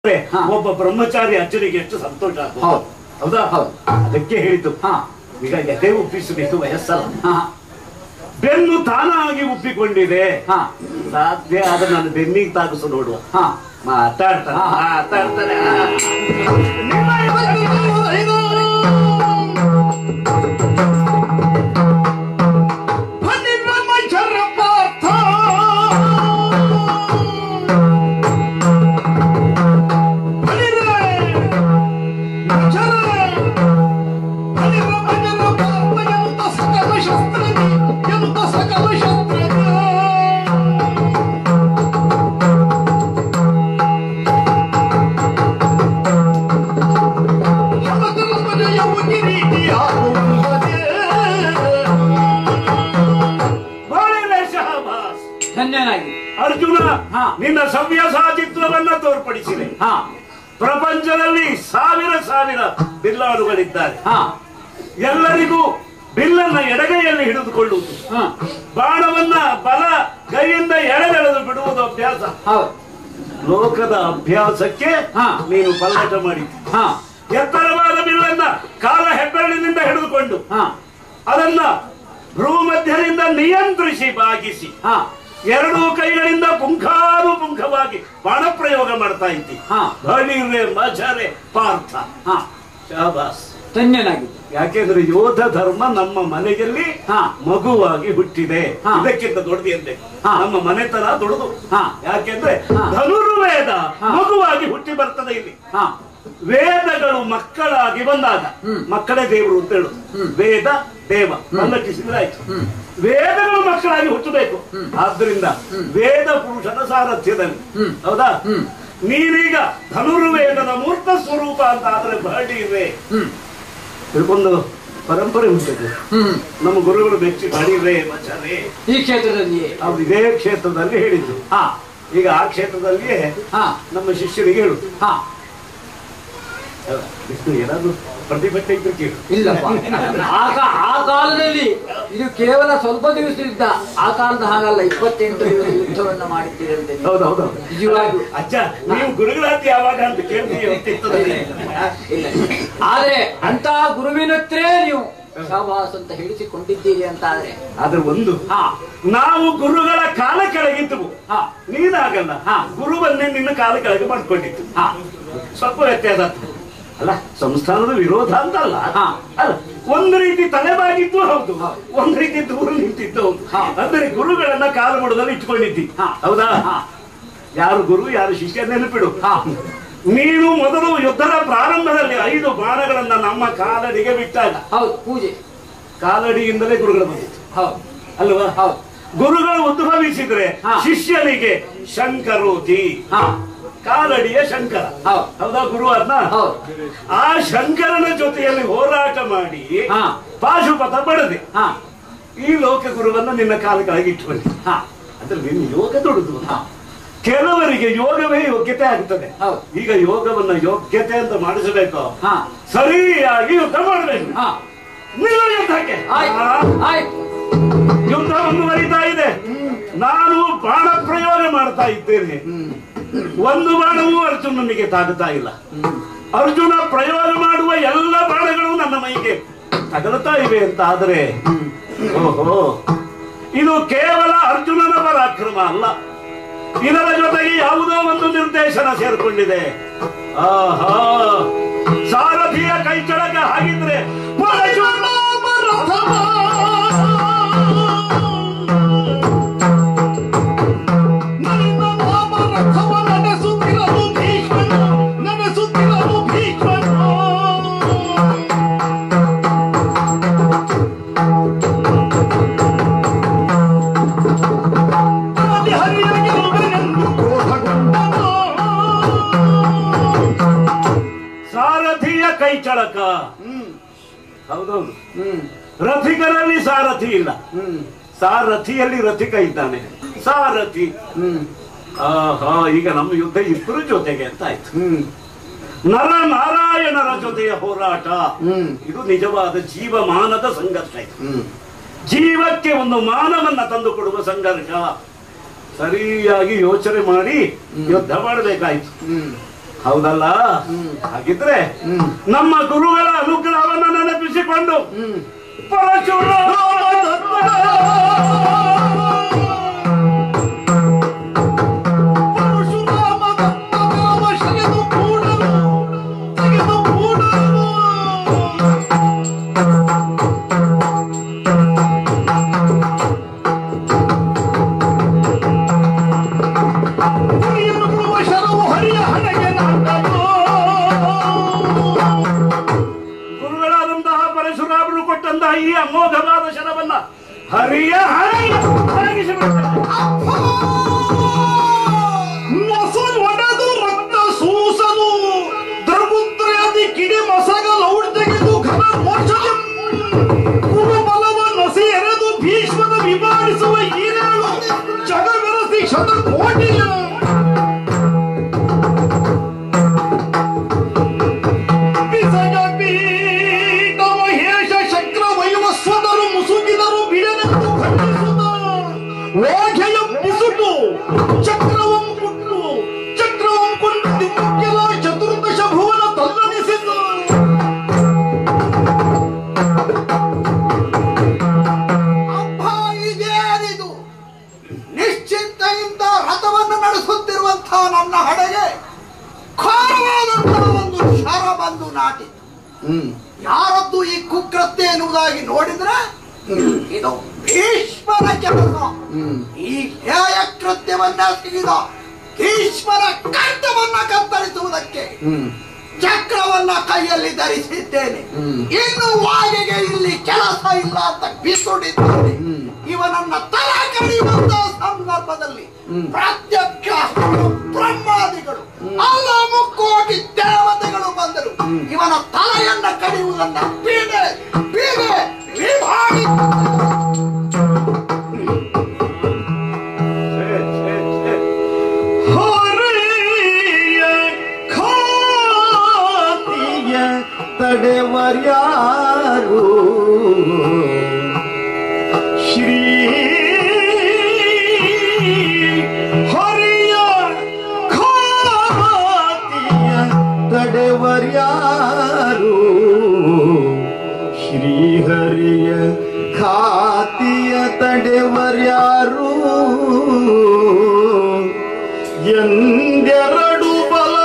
ಹಾ. ಒಬ್ಬ ಬ್ರಹ್ಮಚಾರಿ ಅಜ್ಜನಿಗೆ ಎಷ್ಟು ಸಂತೋಷ ಆಗ್ಬೋದು. ಹೌದು. ಹೌದಾ ಹೌದು. ಅದಕ್ಕೆ ಹೇಳಿದ್ದು ಹಾ ಈಗ ಎದೆ ಉಪ್ಪಿಸಬೇಕು ವಯಸ್ಸಲ್ಲ ಹಾ ಬೆನ್ನು ತಾನಾಗಿ ಉಪ್ಪಿಕೊಂಡಿದೆ ಹಾ ಸಾಧ್ಯ ಆದ ನಾನು ಬೆನ್ನಿಗೆ ತಾಗಿಸು ನೋಡುವ ಹಾ ಮಾತಾಡ್ತಾನೆ ಹಾ. ಮಾತಾಡ್ತಾನೆ ಬಾಳಿಲೆ ಶಹಬಾಸ್ ಧನ್ಯನಾಗಿ ಅರ್ಜುನ ಹಾ. ನಿನ್ನ ಸವ್ಯಸಾ ಚಿತ್ರವನ್ನ ತೋರ್ಪಡಿಸಿದೆ ಹಾ ಪ್ರಪಂಚದಲ್ಲಿ ಸಾವಿರ ಸಾವಿರ ಬಿಲ್ಲಾಳುಗಳಿದ್ದಾರೆ ಹಾ ಎಲ್ಲರಿಗೂ ಬಿಲ್ಲನ್ನ ಎಡಗೈಯಲ್ಲಿ ಹಿಡಿದುಕೊಳ್ಳುವುದು ಹಾ ಬಾಣವನ್ನ ಬಲ ಕೈಯಿಂದ ಎಳೆದೆಳೆದು ಬಿಡುವುದು ಅಭ್ಯಾಸ ಹೌದು ಲೋಕದ ಅಭ್ಯಾಸಕ್ಕೆ ಹಾ. ನೀನು ಪಲ್ಲಟ ಮಾಡಿದ್ದಿ ಹಾ ಎತ್ತರವಾದ ಬಿಲ್ಲನ್ನ ಕಾಲ ಹೆಬ್ಬೆರಳಿನಿಂದ ಹಿಡಿದುಕೊಂಡು ಹಾ ಅದನ್ನ ಭ್ರೂಮಧ್ಯದಿಂದ ನಿಯಂತ್ರಿಸಿ ಬಾಗಿಸಿ ಹಾ ಎರಡೂ ಕೈಗಳಿಂದ ಪುಂಖಾನು ಪುಂಖವಾಗಿ ಬಾಣ ಪ್ರಯೋಗ ಮಾಡ್ತಾ ಇದ್ದಿ ಹಾ. ಬಳಿರೆ ಮಜರೆ ಪಾರ್ಥ ಹಾ ಶಾಬಾಸ್ ಧನ್ಯನಾಗಿ ಯಾಕೆಂದ್ರೆ ಯೋಧ ಧರ್ಮ ನಮ್ಮ ಮನೆಯಲ್ಲಿ ಹಾ. ಮಗುವಾಗಿ ಹುಟ್ಟಿದೆ ಹಾ. ಇದಕ್ಕಿಂತ ದೊಡ್ಡದೇನೆ ಹಾ. ನಮ್ಮ ಮನೆತನ ದೊಡ್ಡದು ಹಾ. ಯಾಕೆಂದ್ರೆ ಹಾ. ಧನುರ್ವೇದ ಹಾ. ಮಗುವಾಗಿ ಹುಟ್ಟಿ ಬರ್ತದೆ ಇಲ್ಲಿ ಹಾ ವೇದಗಳು ಮಕ್ಕಳಾಗಿ ಬಂದಾಗ ಹ್ಮ್. ಮಕ್ಕಳೇ ದೇವರು ಅಂತ ಹೇಳುದು ಹ್ಮ್. ವೇದ ದೇವ ಮಲ್ಲಟಿಸಿದ್ರೆ ಆಯ್ತು ಹ್ಮ್. ವೇದಗಳು ಮಕ್ಕಳಾಗಿ ಹುಟ್ಟಬೇಕು ಹ್ಮ್. ಆದ್ರಿಂದ ವೇದ ಪುರುಷನ ಸಾರಥ್ಯದಲ್ಲಿ ಹ್ಮ್. ಹೌದಾ ಹ್ಮ್. ನೀನೀಗ ಧನುರ್ವೇದದ ಮೂರ್ತ ಸ್ವರೂಪ ಅಂತ ಆದ್ರೆ ಬಹಳ ಇವೆ ಹ್ಮ್ ಇದಕ್ಕೊಂದು ಪರಂಪರೆ ಉಂಟು ಹ್ಮ್ ನಮ್ಮ ಗುರುಗಳು ಬೆಚ್ಚಿ ಬಡಿರೆ ಮಚರೆ ಈ ಕ್ಷೇತ್ರದಲ್ಲಿಯೇ ಅವ್ರು ಇದೇ ಕ್ಷೇತ್ರದಲ್ಲಿ ಹೇಳಿದ್ರು ಹಾ ಈಗ ಆ ಕ್ಷೇತ್ರದಲ್ಲಿಯೇ ಹಾ ನಮ್ಮ ಶಿಷ್ಯರಿಗೆ ಹೇಳುದು ಹಾ ವಿಷ್ಣು ಏನಾದ್ರು ಪ್ರತಿಭಟನೆ ಇದ್ರೆ ಕೇಳು ಇಲ್ಲಪ್ಪ ಆಗ ಆ ಕಾಲದಲ್ಲಿ ಇದು ಕೇವಲ ಸ್ವಲ್ಪ ದಿವಸ ಯುದ್ಧ ಆ ಕಾಲದ ಹಾಗಲ್ಲ ಇಪ್ಪತ್ತೆಂಟು ದಿವಸ ಯುದ್ಧವನ್ನ ಮಾಡಿದ್ದೀರಂತೆ ನೀವು. ಹೌದು ಹೌದು ನಿಜವಾಗಿಯೂ. ಅಜ್ಜ ನೀವು ಗುರುಗಳಾತಿ ಯಾವಾಗ ಅಂತ ಕೇಳ್ತೀವಿ ಹೊತ್ತಿರ್ತದಲ್ಲಿ. ಇಲ್ಲ ಆದ್ರೆ ಅಂತ ಗುರುವಿನತ್ರೇ ನೀವು ಶಾಬಾಸ್ ಅಂತ ಹೇಳಿಸಿಕೊಂಡಿದ್ದೀರಿ ಅಂತ ಆದ್ರೆ ಆದ್ರೆ ಒಂದು ಹಾ ನಾವು ಗುರುಗಳ ಕಾಲ ಕೆಳಗಿದ್ದವು ಹಾ ನೀನಾಗಲ್ಲ ಹಾ. ಗುರುವನ್ನೇ ನಿನ್ನ ಕಾಲ ಕೆಳಗೆ ಮಾಡ್ಕೊಂಡಿತ್ತು ಹಾ ಸ್ವಲ್ಪ ವ್ಯತ್ಯಾಸ ಆಗ್ತದೆ. ಅಲ್ಲ ಸಂಸ್ಥಾನದ ವಿರೋಧ ಅಂತಲ್ಲ ಹಾ. ಅಲ್ಲ ಒಂದು ರೀತಿ ತಲೆಬಾಗಿದ್ದು ಹೌದು ಹೌದು. ಒಂದು ರೀತಿ ದೂರ ನಿಂತಿದ್ದು ಹೌದು ಹಾ. ಅಂದರೆ ಗುರುಗಳನ್ನ ಕಾಲು ಬುಡದಲ್ಲಿ ಇಟ್ಕೊಂಡಿದ್ದಿ ಹಾ. ಹೌದಾ ಹಾ. ಯಾರು ಗುರು ಯಾರು ಶಿಷ್ಯ ನೆನಪಿಡು ಹಾ ನೀನು ಮೊದಲು ಯುದ್ಧದ ಪ್ರಾರಂಭದಲ್ಲಿ ಐದು ಬಾಣಗಳನ್ನ ನಮ್ಮ ಕಾಲಡಿಗೆ ಬಿಟ್ಟಾಗ ಹೌದು ಪೂಜೆ ಕಾಲಡಿಯಿಂದಲೇ ಗುರುಗಳು ಬಂದಿತ್ತು ಹೌದು ಅಲ್ವಾ ಹೌದು ಗುರುಗಳು ಉದ್ಭವಿಸಿದ್ರೆ ಹಾ. ಶಿಷ್ಯನಿಗೆ ಶಂಕರೋತಿ ಹಾ ಕಾಲಡಿಯ ಶಂಕರ ಹೌದು ಹೌದಾ ಗುರು ಅದ್ನ ಹೌದು ಆ ಶಂಕರನ ಜೊತೆಯಲ್ಲಿ ಹೋರಾಟ ಮಾಡಿ ಹಾ. ಪಾಶುಪತ ಪಡೆದೆ ಹಾ ಈ ಲೋಕ ಗುರುವನ್ನ ನಿನ್ನ ಕಾಲ ಕೆಳಗೆ ಇಟ್ಟುಕೊಳ್ಳಿ ಹಾ ಅದ್ರ ನಿನ್ನ ಯೋಗ ದೊಡ್ಡದು ಹಾ ಕೆಲವರಿಗೆ ಯೋಗವೇ ಯೋಗ್ಯತೆ ಆಗ್ತದೆ ಹೌದು. ಈಗ ಯೋಗವನ್ನ ಯೋಗ್ಯತೆ ಅಂತ ಮಾಡಿಸಬೇಕು ಹಾ ಸರಿಯಾಗಿ ಯುದ್ಧ ಮಾಡಬೇಕು ಹಾ ನಿಲ್ಲ ಯುದ್ಧಕ್ಕೆ ಆಯ್ತು ಆ, ಆಯ್ತು ಯುದ್ಧ ಮುಂದುವರಿತಾ ಇದೆ ನಾನು ಬಾಣ ಪ್ರಯೋಗ ಮಾಡ್ತಾ ಇದ್ದೇನೆ ಒಂದು ಬಾಣವೂ ಅರ್ಜುನನಿಗೆ ತಾಗುತ್ತಾ ಇಲ್ಲ ಅರ್ಜುನ ಪ್ರಯೋಗ ಮಾಡುವ ಎಲ್ಲ ಬಾಣಗಳು ನನ್ನ ಮೈಗೆ ತಗಲುತ್ತಾ ಇವೆ ಅಂತ ಆದರೆ ಓಹೋ ಇದು ಕೇವಲ ಅರ್ಜುನನ ಪರಾಕ್ರಮ ಅಲ್ಲ ಇದರ ಜೊತೆಗೆ ಯಾವುದೋ ಒಂದು ನಿರ್ದೇಶನ ಸೇರ್ಕೊಂಡಿದೆ ಆಹಾ ಸಾರಥಿಯ ಕೈ ಚಳಕ ಹಾಗಿದ್ರೆ ಸಾರಥಿಯ ಕೈ ಚಳಕ ಹೌದೌದು ಹ್ಮ್ ರಥಿಕರಲ್ಲಿ ಸಾರಥಿ ಇಲ್ಲ ಹ್ಮ್ ಸಾರಥಿಯಲ್ಲಿ ರಥಿಕ ಇದ್ದಾನೆ ಸಾರಥಿ ಹ್ಮ್ ಆಹಾ ಈಗ ನಮ್ಮ ಯುದ್ಧ ಇಬ್ಬರು ಜೊತೆಗೆ ಅಂತ ಆಯ್ತು ಹ್ಮ್ ನರ ನಾರಾಯಣರ ಜೊತೆಯ ಹೋರಾಟ ಹ್ಮ್. ಇದು ನಿಜವಾದ ಜೀವಮಾನದ ಸಂಘರ್ಷ ಇದು ಹ್ಮ್ ಜೀವಕ್ಕೆ ಒಂದು ಮಾನವನ್ನ ತಂದು ಕೊಡುವ ಸಂಘರ್ಷ ಸರಿಯಾಗಿ ಯೋಚನೆ ಮಾಡಿ ಯುದ್ಧ ಮಾಡಬೇಕಾಯ್ತು ಹ್ಮ್ ಹೌದಲ್ಲ ಹಾಗಿದ್ರೆ ನಮ್ಮ ಗುರುಗಳ ಅನುಗ್ರಹವನ್ನು ನೆನಪಿಸಿಕೊಂಡು ಪರಶುರಾಮ ಪರಶುರಾಮ ದತ್ತನಾಮ ಶರಣು ಕೂಡಲು ತೆಗೆದು ಕೂಡಲು ಗುರಿಯನ್ನು ಬಿಡುವ ಶರವು ಹರಿಯ ಹಣೆಗೆ ನಾಟಲು ಗುರುಗಳಾದಂತಹ ಪರಶುರಾಮರು ಕೊಟ್ಟಂತಹ ಈ ಅಮೋಘವಾದ ಶರವನ್ನ ಹರಿಯ ಹಣೆಗೆ ಸಾಗಿಸಿಬಿಡ್ತಾರೆ. ಮೊಸ ಒಡೆದು ರಕ್ತ ಸೂಸಲು ದ್ರಗುತ್ರಯಾದಿ ಕಿಡಿ ಮಸಗಲೌಡ್ ತೆಗೆದು ಘನ ಮೋಕ್ಷದ ಕುರುಬಲವ ನೊಸಿ ಎರೆದು ಭೀಷ್ಮನ ವಿಮಾನಿಸುವ ಈರೇಳು ಜಗವೆರಸಿ ಶತಕೋಟಿಯ ಬಿಸಗ ಪೀಠವ ಹೇಷ ಶಕ್ರ ವೈವಸ್ವದರು ಮುಸುಕಿದರು ಬಿಡನೆಂದು ಖಂಡಿಸುತ್ತ ಓಘೆಯ ಬಿಸುಟು ಚಕ್ರವಂ ಕುಟ್ಟು ಚಕ್ರವಂ ಕೊಂಡು ದಿಮ್ಮಕ್ಕೆಲ ಚತುರ್ದಶ ಭುವನ ತಲ್ಲಣಿಸಿದ ಅಪ್ಪ ಇದೇನಿದು ನಿಶ್ಚಿಂತೆಯಿಂದ ರಥವನ್ನು ನಡೆಸುತ್ತಿರುವಂತಹ ನನ್ನ ಹಡೆಗೆ ಖಾರವಾದಂತಹ ಒಂದು ಶರ ಬಂದು ನಾಟಿತು ಯಾರದ್ದು ಈ ಕುಕೃತ್ಯ ಎನ್ನುವುದಾಗಿ ನೋಡಿದ್ರೆ ಇದು ಭೀಷ್ಮನ ಕೆಲಸ ಈ ಹೇಯ ಕೃತ್ಯವನ್ನ ತೆಗೆದ ಭೀಷ್ಮನ ಕಂಠವನ್ನ ಕತ್ತರಿಸುವುದಕ್ಕೆ ಚಕ್ರವನ್ನ ಕೈಯಲ್ಲಿ ಧರಿಸಿದ್ದೇನೆ ಇನ್ನು ವಾಗೆಗೆ ಇಲ್ಲಿ ಕೆಲಸ ಇಲ್ಲ ಅಂತ ಬಿಸುಡಿದ್ದೇನೆ ಇವನನ್ನ ತಲ ಕಡಿಯುವಂತ ಸಂದರ್ಭದಲ್ಲಿ ಪ್ರತ್ಯಕ್ಷ ಬ್ರಹ್ಮಾದಿಗಳು ಅಲ್ಲ ಮುಕ್ಕೋಟಿ ದೇವತೆಗಳು ಬಂದರು ಇವನ ತಲೆಯನ್ನ ಕಡಿಯುವುದನ್ನ ಬೀಡೆ ಬೀಡೆ ವಿಭಾಗಿ ಛೇ, ಛೇ, ಛೇ. ಹರಿಯ ಖಾತಿಯ ತಡೆವರ್ಯಾರು ಶ್ರೀ ಹರಿಯ ಖಾತಿಯ ತಡೆವರ್ಯಾರು ಶ್ರೀಹರಿಯ ಖಾತಿಯ ತಡೆವರ್ಯಾರು ಎಂದೆರಡು ಬಲ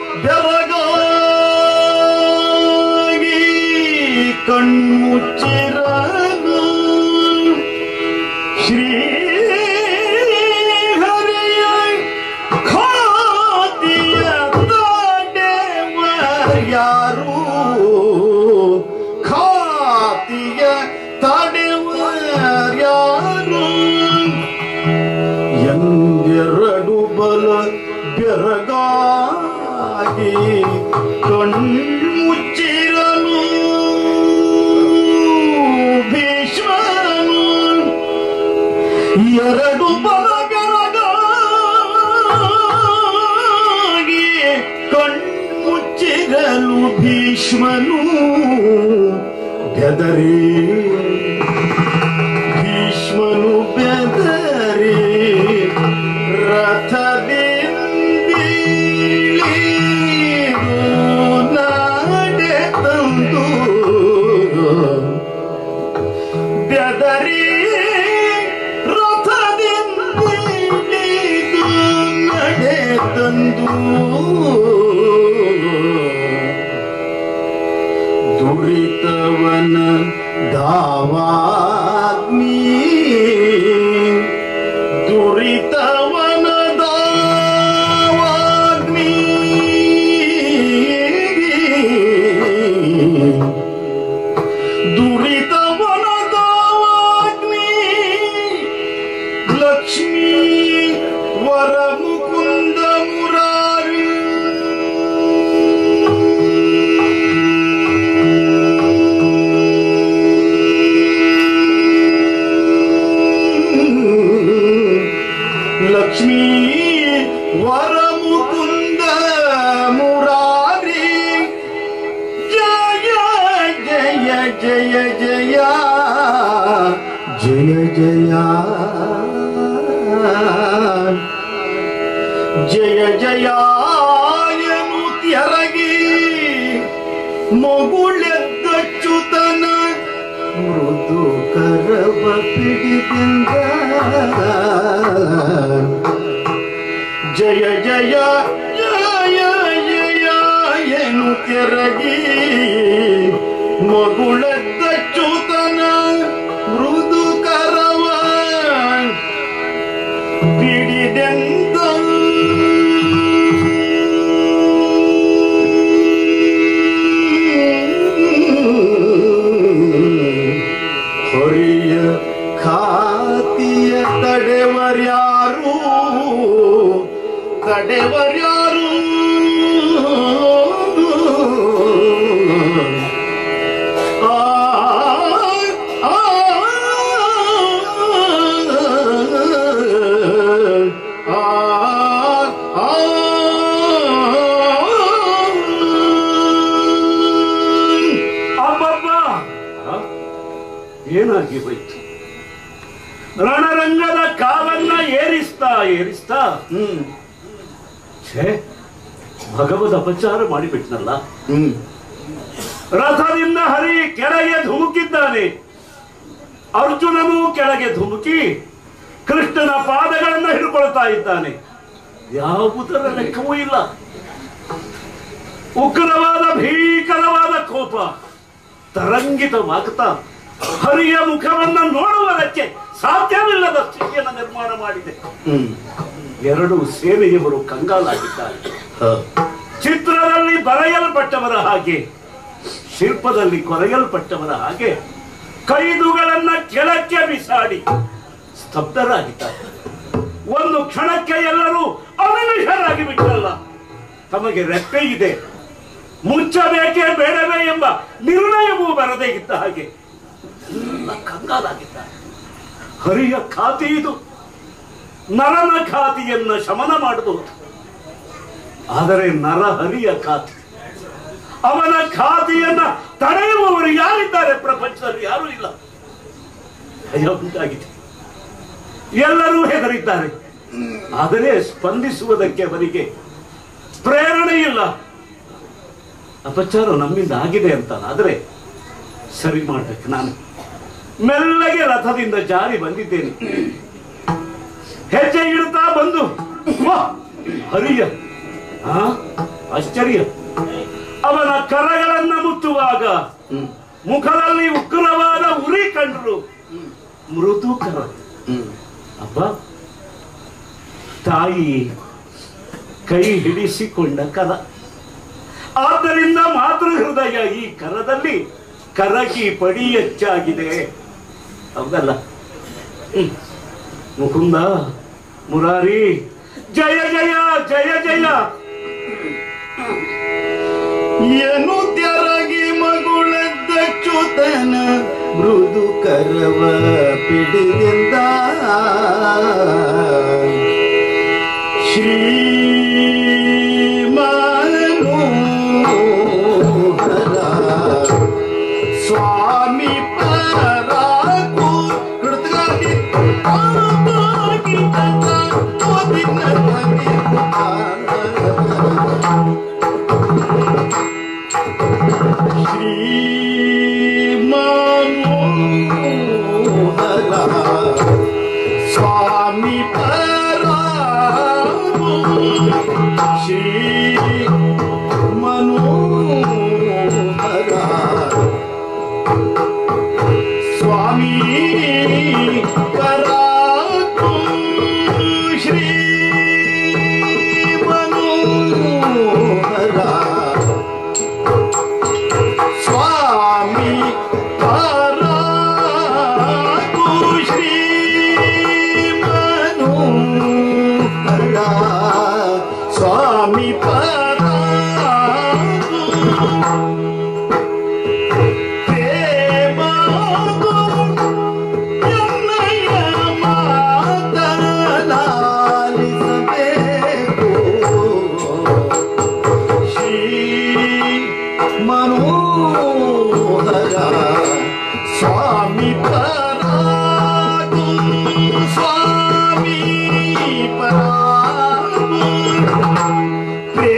ಬೆರಗಾಗಿ ಕಣ್ಮುಚ್ಚಿರನು ಶ್ರೀ ಹರಿಯ ಖಾತಿಯ ತಡೆವರ್ಯಾರು ಖಾತಿಯ ತಡೆವರ್ಯಾರು ಎಂದೆರಡು ಬಲ ಬೆರಗಾಗಿ ಕಣ್ಮುಚ್ಚಿರಲು ಭೀಷ್ಮನು ಎರಡು ಬಲ ಬೆರಗಾಗಿ ಕಣ್ಮುಚ್ಚಿರಲು ಭೀಷ್ಮನು ಬೆದರಿ ಭೀಷ್ಮನು ಬೆದರಿ ರಥದಿಂದಿಳಿದು ನಾಡೆ ತಂದು ಬೆದರಿ ರಥದಿಂದಿಳಿದು ನಡೆ ತಂದು ದುರಿತವನ ದಾವಾಗ್ನಿ ದುರಿತವನ ದಾವಾಗ್ನಿ ದುರಿತವನ ದಾವಾಗ್ನಿ ಲಕ್ಷ್ಮೀ ವರ ಮುಕುಂದ ಮುರಾರಿ ಲಕ್ಷ್ಮೀ ವರ ಮುಕುಂದ ಮುರಾರಿ ಜಯ ಜಯ ಜಯ ಜಯ ಜಯ ಜಯ ಜಯ ಜಯ ಎನ್ನುತ್ತ ಪಿಡಿದಿಂದ ಜಯ ಜಯ ಜಯ ಜಯ ಏನು ಕೆರಗಿ ಮಗುಳದ್ದ ಚೂತನ ಮೃದು ಕರವ ಪಿಡಿದೆಂದ ಹೊರಿಯ ಖಾತಿಯ ತಡೆವರ್ಯಾರು ತಡೆವರ್ಯಾರು ಆ ಆ ಆ ಅಬ್ಬಬ್ಬ ಆ? ಏನಾಗಿ ಹೋಯ್ತು ರಣರಂಗದ ಕಾವನ್ನ ಏರಿಸ್ತಾ ಏರಿಸ್ತಾ ಹ್ಮ್ ಛೇ ಭಗವದ್ ಅಪಚಾರ ಮಾಡಿಬಿಟ್ನಲ್ಲ ಹ್ಮ್ ರಥದಿಂದ ಹರಿ ಕೆಳಗೆ ಧುಮುಕಿದ್ದಾನೆ ಅರ್ಜುನನು ಕೆಳಗೆ ಧುಮುಕಿ ಕೃಷ್ಣನ ಪಾದಗಳನ್ನ ಹಿಡ್ಕೊಳ್ತಾ ಇದ್ದಾನೆ ಯಾವುದರ ಲೆಕ್ಕವೂ ಇಲ್ಲ ಉಗ್ರವಾದ ಭೀಕರವಾದ ಕೋಪ ತರಂಗಿತವಾಗ್ತಾ ಹರಿಯ ಮುಖವನ್ನ ನೋಡುವುದಕ್ಕೆ ಸಾಧ್ಯವಿಲ್ಲದ ಸ್ಥಿತಿಯನ್ನು ನಿರ್ಮಾಣ ಮಾಡಿದೆ ಹ್ಮ್ ಎರಡು ಸೇನೆಯವರು ಕಂಗಾಲಾಗಿದ್ದಾರೆ ಹ. ಚಿತ್ರದಲ್ಲಿ ಬರೆಯಲ್ಪಟ್ಟವರ ಹಾಗೆ ಶಿಲ್ಪದಲ್ಲಿ ಕೊರೆಯಲ್ಪಟ್ಟವರ ಹಾಗೆ ಕೈದುಗಳನ್ನ ಕೆಳಕ್ಕೆ ಬಿಸಾಡಿ ಸ್ತಬ್ಧರಾಗಿದ್ದಾರೆ ಒಂದು ಕ್ಷಣಕ್ಕೆ ಎಲ್ಲರೂ ಅವಿನಿಷರಾಗಿ ಬಿಟ್ಟಲ್ಲ ತಮಗೆ ರೆಪ್ಪೆ ಇದೆ ಮುಚ್ಚಬೇಕೇ ಬೇಡವೇ ಎಂಬ ನಿರ್ಣಯವೂ ಬರದೇ ಇದ್ದ ಹಾಗೆ ಎಲ್ಲ ಕಂಗಾಲಾಗಿದ್ದಾರೆ ಹರಿಯ ಖಾತಿ ಇದು ನರನ ಖಾತಿಯನ್ನ ಶಮನ ಮಾಡಬಹುದು ಆದರೆ ನರಹರಿಯ ಖಾತಿ ಅವನ ಖಾತಿಯನ್ನ ತಡೆಯುವವರು ಯಾರಿದ್ದಾರೆ ಪ್ರಪಂಚದಲ್ಲಿ ಯಾರೂ ಇಲ್ಲ ಭಯ ಉಂಟಾಗಿದೆ ಎಲ್ಲರೂ ಹೆದರಿದ್ದಾರೆ ಆದರೆ ಸ್ಪಂದಿಸುವುದಕ್ಕೆ ಅವರಿಗೆ ಪ್ರೇರಣೆ ಇಲ್ಲ ಅಪಚಾರ ನಮ್ಮಿಂದ ಆಗಿದೆ ಅಂತ ಆದರೆ ಸರಿ ಮಾಡ್ಬೇಕು ನಾನು ಮೆಲ್ಲಗೆ ರಥದಿಂದ ಜಾರಿ ಬಂದಿದ್ದೇನೆ ಹೆಜ್ಜೆ ಇಡುತ್ತಾ ಬಂದು ವಾ, ಹರಿಯ ಆ, ಆಶ್ಚರ್ಯ ಅವನ ಕರಗಳನ್ನ ಮುಟ್ಟುವಾಗ ಹ್ಮ್ ಮುಖದಲ್ಲಿ ಉಗ್ರವಾದ ಉರಿ ಕಂಡ್ರು ಮೃದು ಕರ ಹ್ಮ್ ಅಬ್ಬ ತಾಯಿ ಕೈ ಹಿಡಿಸಿಕೊಂಡ ಕರ ಆದ್ದರಿಂದ ಮಾತೃ ಹೃದಯ ಈ ಕರದಲ್ಲಿ ಕರಗಿ ಪಡಿ ಹೆಚ್ಚಾಗಿದೆ ಹೌದಲ್ಲ ಹ್ಮ್. ಮುಕುಂದ ಮುರಾರಿ ಜಯ ಜಯ ಜಯ ಜಯ ಏನು ತೆರಗಿ ಮಗುಳದ್ದ ಚುತನ ಮೃದು ಕರವ ಪಿಡಿದಿಂದ ಶ್ರೀ ಸ್ವಾಮಿ ಪರಾಕು ಕೃತಗಾದಿ ಆಗಿ ತನ್ನ ಓದಿನ ಶ್ರೀಮನೋಹರ ಸ್ವಾಮಿ ಪರಾಗು ಶ್ರೀ ಮನೋಹರ ಸ್ವಾಮಿ ಪರಾಗು ಶ್ರೀ ಮನೋಹರ ಸ್ವಾಮಿ ಪರಾಕು ಶ್ರೀ ಮನೋಹರ ಸ್ವಾಮಿ ಪರಾಕು ಪ್ರೇಮಗೋ ಎನ್ನಯ ಮಾತನಾಲಿಸಬೇಕು ಶ್ರೀ ಮನೋಹರ ಸ್ವಾಮಿ ಪರಾಗು ಸ್ವಾಮಿ ಪರಾಗು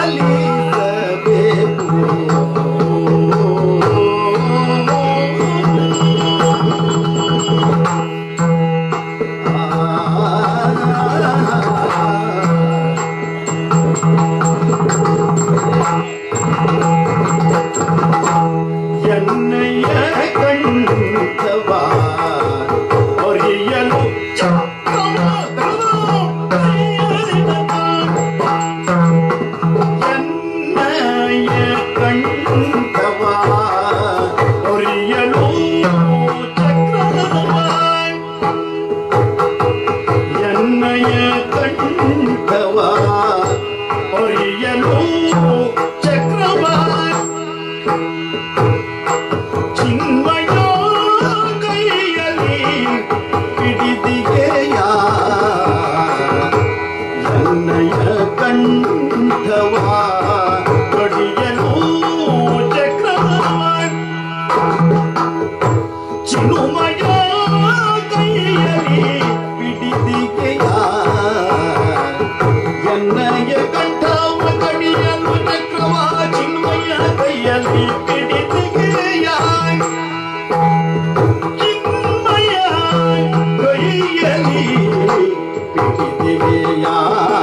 ಎನ್ನಯ್ಯ ಕಂಠವ ಒರಿಯಲು ಎನ್ನಯ್ಯ ಕಂಠವ ಒರಿಯಲು ಚಕ್ರವ ಎನ್ನಯ ಕಂಠವ ಒರಿಯಲು ಚಕ್ರವ ಚಿನ್ಮಯ ಕೈಯಲ್ಲಿ ಹಿಡಿದಿಗೆಯ ಎನ್ನಯ ಕಂಠವ ಒಡಿಯಲು ಚಕ್ರವ ಚಿನುಮಯ ಕೈಯಲ್ಲಿ ಬಿಡಿದಿಗೆಯ ಎನ್ನಯ ಕಂಠವ ಕಡಿಯಲು ಚಕ್ರವ ಚಿನ್ಮಯ ಕೈಯಲ್ಲಿ ಬಿಡಿದಿಗೆಯ ಚಿನ್ಮಯ ಕೈಯಲ್ಲಿ ಬಿಡಿದಿಗೆಯ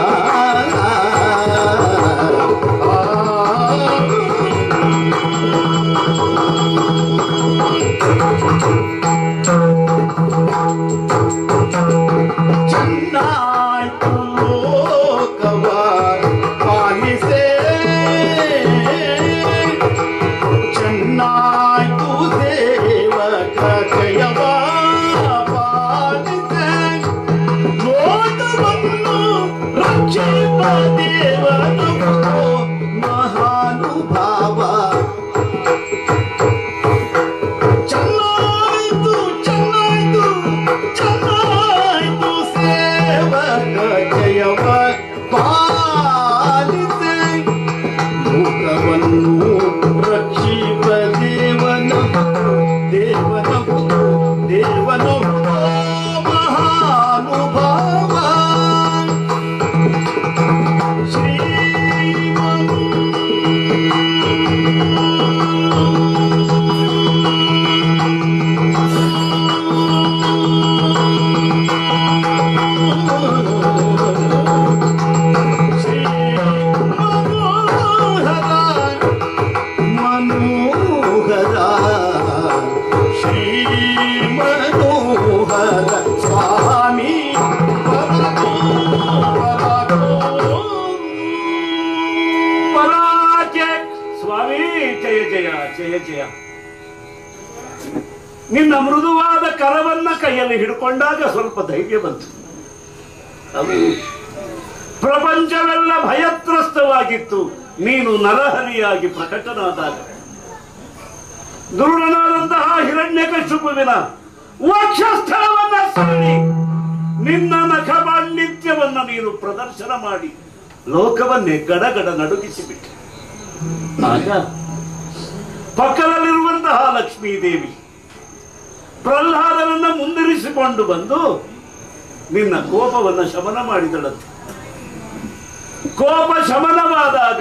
ಚೆನ್ನಾಯ್ತು ಲೋಕವ ಪಾಲಿಸೆ ಚೆನ್ನಾಯ್ತು ದೇವಕ ಜಯವ ಪಾಲಿಸೆ ಲೋಕವನ್ನು ರಕ್ಷಿಪ ದೇವನು ಮಹಾನುಭಾವ ಚೆನ್ನಾಯ್ತು ಚೆನ್ನಾಯ್ತು ಚೆನ್ನಾಯ್ತು ಸೇವಕ ಜಯವ ಪಾಲಿಸೆ ಲೋಕವನ್ನು ರಕ್ಷಿಪ ದೇವನ ದೇವನ ದೇವನ ಮಹಾನುಭಾವ ಶ್ರೀಮನ್ ಶ್ರೀ ಮನೋಹರ ಮನೋಹರ ಶ್ರೀ ಮನೋಹರ ಸ್ವಾಮಿ ಪರಮೋ ಪರಮೋ. ಪರಾಜಯ ಸ್ವಾಮಿ ಜಯ ಜಯ ಜಯ ಜಯ ನಿನ್ನ ಮೃದುವಾದ ಕರವನ್ನ ಕೈಯಲ್ಲಿ ಹಿಡ್ಕೊಂಡಾಗ ಸ್ವಲ್ಪ ಧೈರ್ಯ ಬಂತು ಅದು ಪ್ರಪಂಚವೆಲ್ಲ ಭಯತ್ರಸ್ತವಾಗಿತ್ತು ನೀನು ನರಹರಿಯಾಗಿ ಪ್ರಕಟನಾದಾಗ ದುರುಡನಾದಂತಹ ಹಿರಣ್ಯಕಶುಪುವಿನ ವಕ್ಷಸ್ಥಳವನ್ನ ಸರಣಿ ನಿನ್ನ ನಖ ಪಾಂಡಿತ್ಯವನ್ನ ನೀನು ಪ್ರದರ್ಶನ ಮಾಡಿ ಲೋಕವನ್ನೇ ಗಡಗಡ ನಡುಗಿಸಿಬಿಟ್ಟೆ ಆಗ ಪಕ್ಕದಲ್ಲಿರುವಂತಹ ಲಕ್ಷ್ಮೀದೇವಿ ಪ್ರಹ್ಲಾದನನ್ನ ಮುಂದಿರಿಸಿಕೊಂಡು ಬಂದು ನಿನ್ನ ಕೋಪವನ್ನ ಶಮನ ಮಾಡಿದಳಂತೆ ಕೋಪ ಶಮನವಾದಾಗ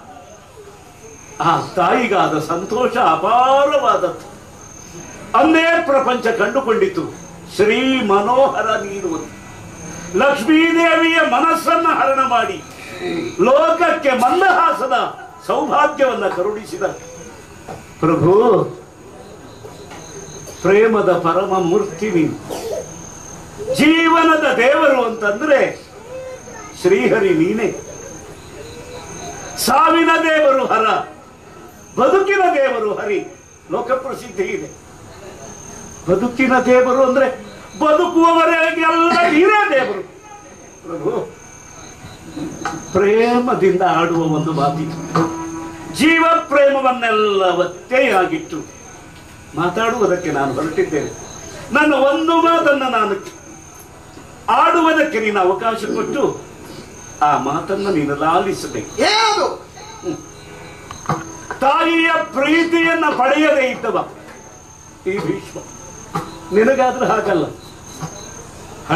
ಆ ತಾಯಿಗಾದ ಸಂತೋಷ ಅಪಾರವಾದದ್ದು ಅಂದೇ ಪ್ರಪಂಚ ಕಂಡುಕೊಂಡಿತು ಶ್ರೀ ಮನೋಹರ ನೀಡುವುದು ಲಕ್ಷ್ಮೀದೇವಿಯ ಮನಸ್ಸನ್ನ ಹರಣ ಮಾಡಿ ಲೋಕಕ್ಕೆ ಮಂದಹಾಸದ ಸೌಭಾಗ್ಯವನ್ನ ಕರುಣಿಸಿದ ಪ್ರಭು ಪ್ರೇಮದ ಪರಮ ಮೂರ್ತಿ ನೀನು ಜೀವನದ ದೇವರು ಅಂತಂದ್ರೆ ಶ್ರೀಹರಿ ನೀನೇ ಸಾವಿನ ದೇವರು ಹರ ಬದುಕಿನ ದೇವರು ಹರಿ ಲೋಕಪ್ರಸಿದ್ಧಿ ಇದೆ ಬದುಕಿನ ದೇವರು ಅಂದ್ರೆ ಬದುಕುವವರೆಗೆಲ್ಲ ನೀನೇ ದೇವರು ಪ್ರಭು ಪ್ರೇಮದಿಂದ ಆಡುವ ಒಂದು ಮಾತಿದು ಜೀವ ಪ್ರೇಮವನ್ನೆಲ್ಲ ಒತ್ತೆಯಾಗಿಟ್ಟು ಮಾತಾಡುವುದಕ್ಕೆ ನಾನು ಹೊರಟಿದ್ದೇನೆ ನನ್ನ ಒಂದು ಮಾತನ್ನ ನಾನು ಆಡುವುದಕ್ಕೆ ನೀನು ಅವಕಾಶ ಕೊಟ್ಟು ಆ ಮಾತನ್ನ ನೀನು ಲಾಲಿಸಬೇಕು ಏನದು ತಾಯಿಯ ಪ್ರೀತಿಯನ್ನ ಪಡೆಯದೇ ಇದ್ದವ ಈ ಭೀಷ್ಮ ನಿನಗಾದ್ರೆ ಹಾಗಲ್ಲ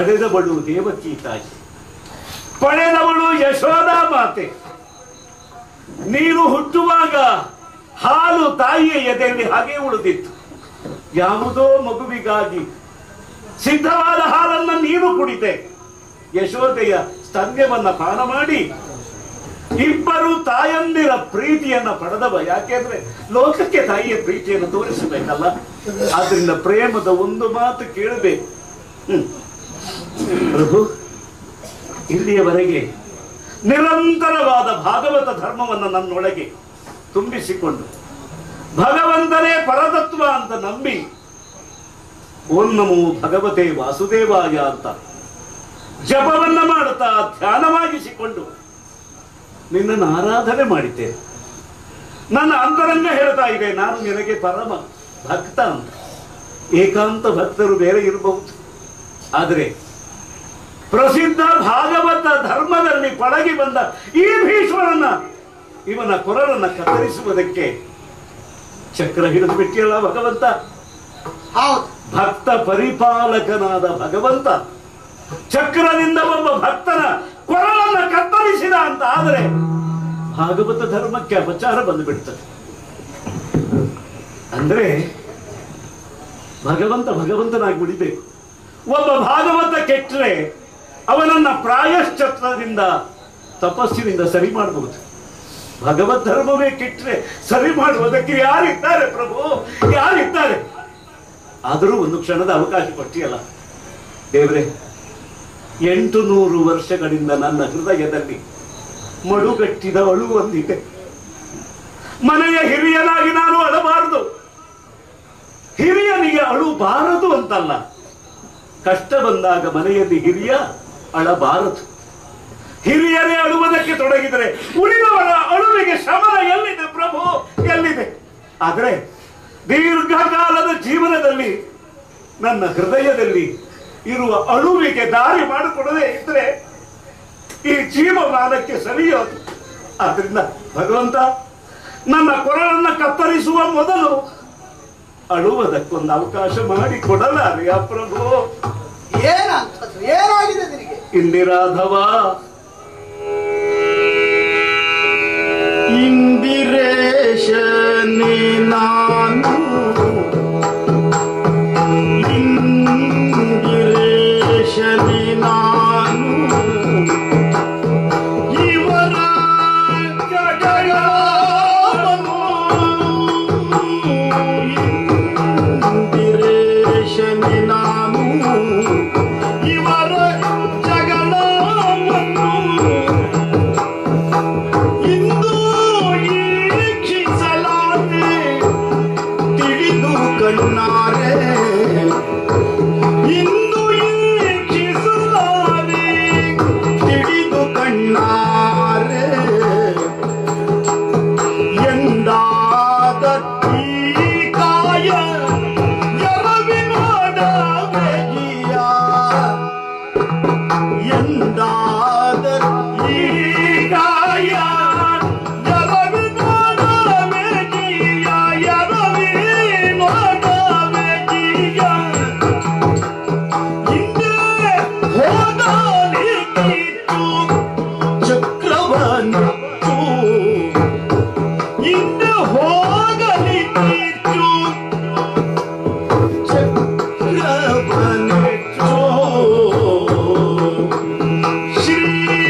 ಹಡೆದವಳು ದೇವಕಿ ತಾಯಿ ಪಡೆದವಳು ಯಶೋಧ ಮಾತೆ ನೀನು ಹುಟ್ಟುವಾಗ ಹಾಲು ತಾಯಿಯ ಎದೆಯಲ್ಲಿ ಹಾಗೆ ಉಳಿದಿತ್ತು ಯಾವುದೋ ಮಗುವಿಗಾಗಿ ಸಿದ್ಧವಾದ ಹಾಲನ್ನ ನೀನು ಕುಡಿತೆ ಯಶೋದೆಯ ಸ್ತನ್ಯವನ್ನ ಪಾನ ಮಾಡಿ ಇಬ್ಬರು ತಾಯಂದಿರ ಪ್ರೀತಿಯನ್ನ ಪಡೆದವ ಯಾಕೆಂದ್ರೆ ಲೋಕಕ್ಕೆ ತಾಯಿಯ ಪ್ರೀತಿಯನ್ನು ತೋರಿಸಬೇಕಲ್ಲ ಆದ್ರಿಂದ ಪ್ರೇಮದ ಒಂದು ಮಾತು ಕೇಳಬೇಕು ಹ್ಮ್. ಪ್ರಭು ಇಲ್ಲಿಯವರೆಗೆ ನಿರಂತರವಾದ ಭಾಗವತ ಧರ್ಮವನ್ನು ನನ್ನೊಳಗೆ ತುಂಬಿಸಿಕೊಂಡು ಭಗವಂತನೇ ಪರತತ್ವ ಅಂತ ನಂಬಿ ಓಂ ನಮೋ ಭಗವತೆ ವಾಸುದೇವಾಯ ಅಂತ ಜಪವನ್ನ ಮಾಡುತ್ತಾ ಧ್ಯಾನವಾಗಿಸಿಕೊಂಡು ನಿನ್ನನ್ನು ಆರಾಧನೆ ಮಾಡಿದ್ದೇನೆ ನನ್ನ ಅಂತರಂಗ ಹೇಳ್ತಾ ಇದೆ ನಾನು ನಿನಗೆ ಪರಮ ಭಕ್ತ ಅಂತ ಏಕಾಂತ ಭಕ್ತರು ಬೇರೆ ಇರಬಹುದು ಆದರೆ ಪ್ರಸಿದ್ಧ ಭಾಗವತ ಧರ್ಮದಲ್ಲಿ ಪಳಗಿ ಬಂದ ಈ ಭೀಷ್ಮರನ್ನ ಇವನ ಕೊರಳನ್ನ ಕತ್ತರಿಸುವುದಕ್ಕೆ ಚಕ್ರ ಹಿಡಿದು ಬಿಟ್ಟಿಯಲ್ಲ ಭಗವಂತ ಹೌದು ಭಕ್ತ ಪರಿಪಾಲಕನಾದ ಭಗವಂತ ಚಕ್ರದಿಂದ ಒಬ್ಬ ಭಕ್ತನ ಕೊರಳನ್ನ ಕತ್ತರಿಸಿದ ಅಂತ ಆದರೆ ಭಾಗವತ ಧರ್ಮಕ್ಕೆ ಅಪಚಾರ ಬಂದುಬಿಡ್ತದೆ ಅಂದ್ರೆ ಭಗವಂತ ಭಗವಂತನಾಗಿ ಬಿಡಬೇಕು ಒಬ್ಬ ಭಾಗವತ ಕೆಟ್ಟರೆ ಅವನನ್ನ ಪ್ರಾಯಶ್ಚತ್ರದಿಂದ ತಪಸ್ಸಿನಿಂದ ಸರಿ ಮಾಡಬಹುದು ಭಗವತ್ ಧರ್ಮವೇ ಕೆಟ್ಟರೆ ಸರಿ ಮಾಡುವುದಕ್ಕೆ ಯಾರಿದ್ದಾರೆ ಪ್ರಭು ಯಾರಿದ್ದಾರೆ ಆದರೂ ಒಂದು ಕ್ಷಣದ ಅವಕಾಶ ಕೊಟ್ಟಿಯಲ್ಲ ದೇವ್ರೆ ಎಂಟು ನೂರು ವರ್ಷಗಳಿಂದ ನನ್ನ ಹೃದಯದಲ್ಲಿ ಮಡುಗಟ್ಟಿದ ಅಳು ಒಂದಿದೆ ಮನೆಯ ಹಿರಿಯನಾಗಿ ನಾನು ಅಳಬಾರದು ಹಿರಿಯನಿಗೆ ಅಳುಬಾರದು ಅಂತಲ್ಲ ಕಷ್ಟ ಬಂದಾಗ ಮನೆಯಲ್ಲಿ ಹಿರಿಯ ಅಳಬಾರದು ಹಿರಿಯರೇ ಅಳುವುದಕ್ಕೆ ತೊಡಗಿದರೆ ಉಳಿದವರ ಅಳುವಿಗೆ ಶಮನ ಎಲ್ಲಿದೆ ಪ್ರಭು ಎಲ್ಲಿದೆ ಆದರೆ ದೀರ್ಘಕಾಲದ ಜೀವನದಲ್ಲಿ ನನ್ನ ಹೃದಯದಲ್ಲಿ ಇರುವ ಅಳುವಿಗೆ ದಾರಿ ಮಾಡಿಕೊಡದೆ ಇದ್ರೆ ಈ ಜೀವಮಾನಕ್ಕೆ ಸರಿಯೋದು ಆದ್ರಿಂದ ಭಗವಂತ ನನ್ನ ಕೊರಳನ್ನ ಕತ್ತರಿಸುವ ಮೊದಲು ಅಳುವುದಕ್ಕೊಂದು ಅವಕಾಶ ಮಾಡಿ ಕೊಡಲಾರೆಯ ಪ್ರಭು ಏನಂತದ್ದು ಏನಾಗಿದೆ ನಿನಗೆ ಇಂದಿರಾಧವ ಇಂದಿರೇಶನೇ ನಾನು ಇಂದಿರೇಶನೇ ನಾನು ಇವರ ಜಗಳವನ್ನು ಇಂದಿರೇಶನೇ ನಾನು ಇವರ ಜಗಳವನ್ನು ಇಂದು ಈಕ್ಷಿಸಲಾರೆ ತಿಳಿದು ಕಣ್ಣಾರೆ ಇಂದು ಈಕ್ಷಿಸಲಾರೆ ತಿಳಿದು ಕಣ್ಣಾರೆ ಎಂದಾದ ಈ ಕಾಯ ಎರವಿನೋಡ ಬೆಗಿಯ ಎಂದಾದ ಈ ಗಾಯ ಎರವಿನೋಡ ಬೆಗಿಯ ಎರವಿನೋಡ ಬೆಗಿಯ ಹಿಂದೆ ಹೋಗಲಿಕ್ಕಿತ್ತು ಚಕ್ರವನ್ನಿತ್ತು ಹಿಂದೆ ಹೋಗಲಿಕ್ಕಿತ್ತು ಚಕ್ರವನ್ನಿತ್ತು ಶ್ರೀ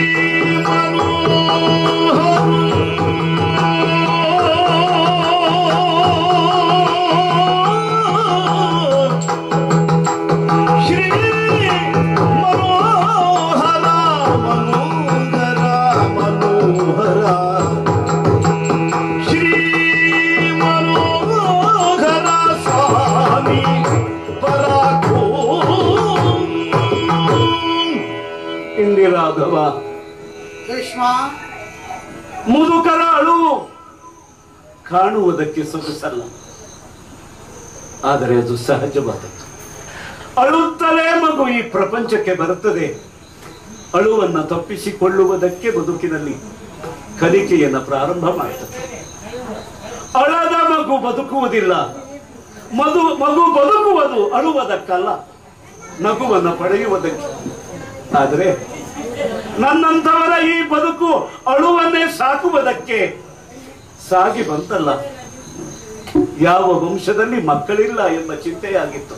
ಮನೋಹರ ಶ್ರೀ ಮನೋಹರ ಮನೋಹರ ಮನೋಹರ ಶ್ರೀ ಮನೋಹರ ಸ್ವಾಮಿ ಪರಾಕೋ ಇಂದಿರಾಧವ ಭೀಷ್ಮ ಮುದುಕರ ಅಳುವು ಕಾಣುವುದಕ್ಕೆ ಸೊಗಸಲ್ಲ ಆದರೆ ಅದು ಸಹಜವಾದದ್ದು ಅಳುತ್ತಲೇ ಮಗು ಈ ಪ್ರಪಂಚಕ್ಕೆ ಬರುತ್ತದೆ ಅಳುವನ್ನ ತಪ್ಪಿಸಿಕೊಳ್ಳುವುದಕ್ಕೆ ಬದುಕಿನಲ್ಲಿ ಕಲಿಕೆಯನ್ನ ಪ್ರಾರಂಭ ಮಾಡ್ತದೆ ಅಳದ ಮಗು ಬದುಕುವುದಿಲ್ಲ ಮಧು ಮಗು ಬದುಕುವುದು ಅಳುವುದಕ್ಕಲ್ಲ ನಗುವನ್ನ ಪಡೆಯುವುದಕ್ಕೆ ಆದರೆ ನನ್ನಂಥವರ ಈ ಬದುಕು ಅಳುವನ್ನೇ ಸಾಕುವುದಕ್ಕೆ ಸಾಗಿ ಬಂತಲ್ಲ ಯಾವ ವಂಶದಲ್ಲಿ ಮಕ್ಕಳಿಲ್ಲ ಎಂಬ ಚಿಂತೆಯಾಗಿತ್ತು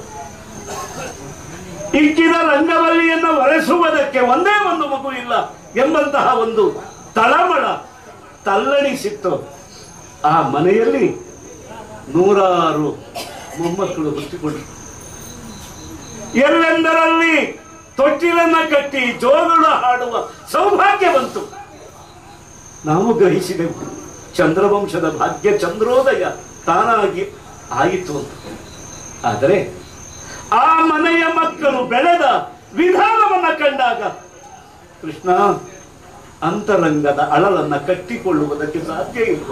ಇಕ್ಕಿದ ರಂಗವಲ್ಲಿಯನ್ನು ಒರೆಸುವುದಕ್ಕೆ ಒಂದೇ ಒಂದು ಮಗು ಇಲ್ಲ ಎಂಬಂತಹ ಒಂದು ತಳಮಳ ತಲ್ಲಣಿಸಿತ್ತು ಆ ಮನೆಯಲ್ಲಿ ನೂರಾರು ಮೊಮ್ಮಕ್ಕಳು ಹುಟ್ಟಿಕೊಂಡ್ರು ಎಲ್ಲೆಂದರಲ್ಲಿ ತೊಟ್ಟಿಲನ್ನ ಕಟ್ಟಿ ಜೋಗುಳ ಹಾಡುವ ಸೌಭಾಗ್ಯ ಬಂತು ನಾವು ಗ್ರಹಿಸಿದೆವು ಚಂದ್ರವಂಶದ ಭಾಗ್ಯ ಚಂದ್ರೋದಯ ತಾನಾಗಿ ಆಯಿತು ಅಂತ ಆದರೆ ಆ ಮನೆಯ ಮಕ್ಕಳು ಬೆಳೆದ ವಿಧಾನವನ್ನ ಕಂಡಾಗ ಕೃಷ್ಣ ಅಂತರಂಗದ ಅಳಲನ್ನ ಕಟ್ಟಿಕೊಳ್ಳುವುದಕ್ಕೆ ಸಾಧ್ಯ ಇಲ್ಲ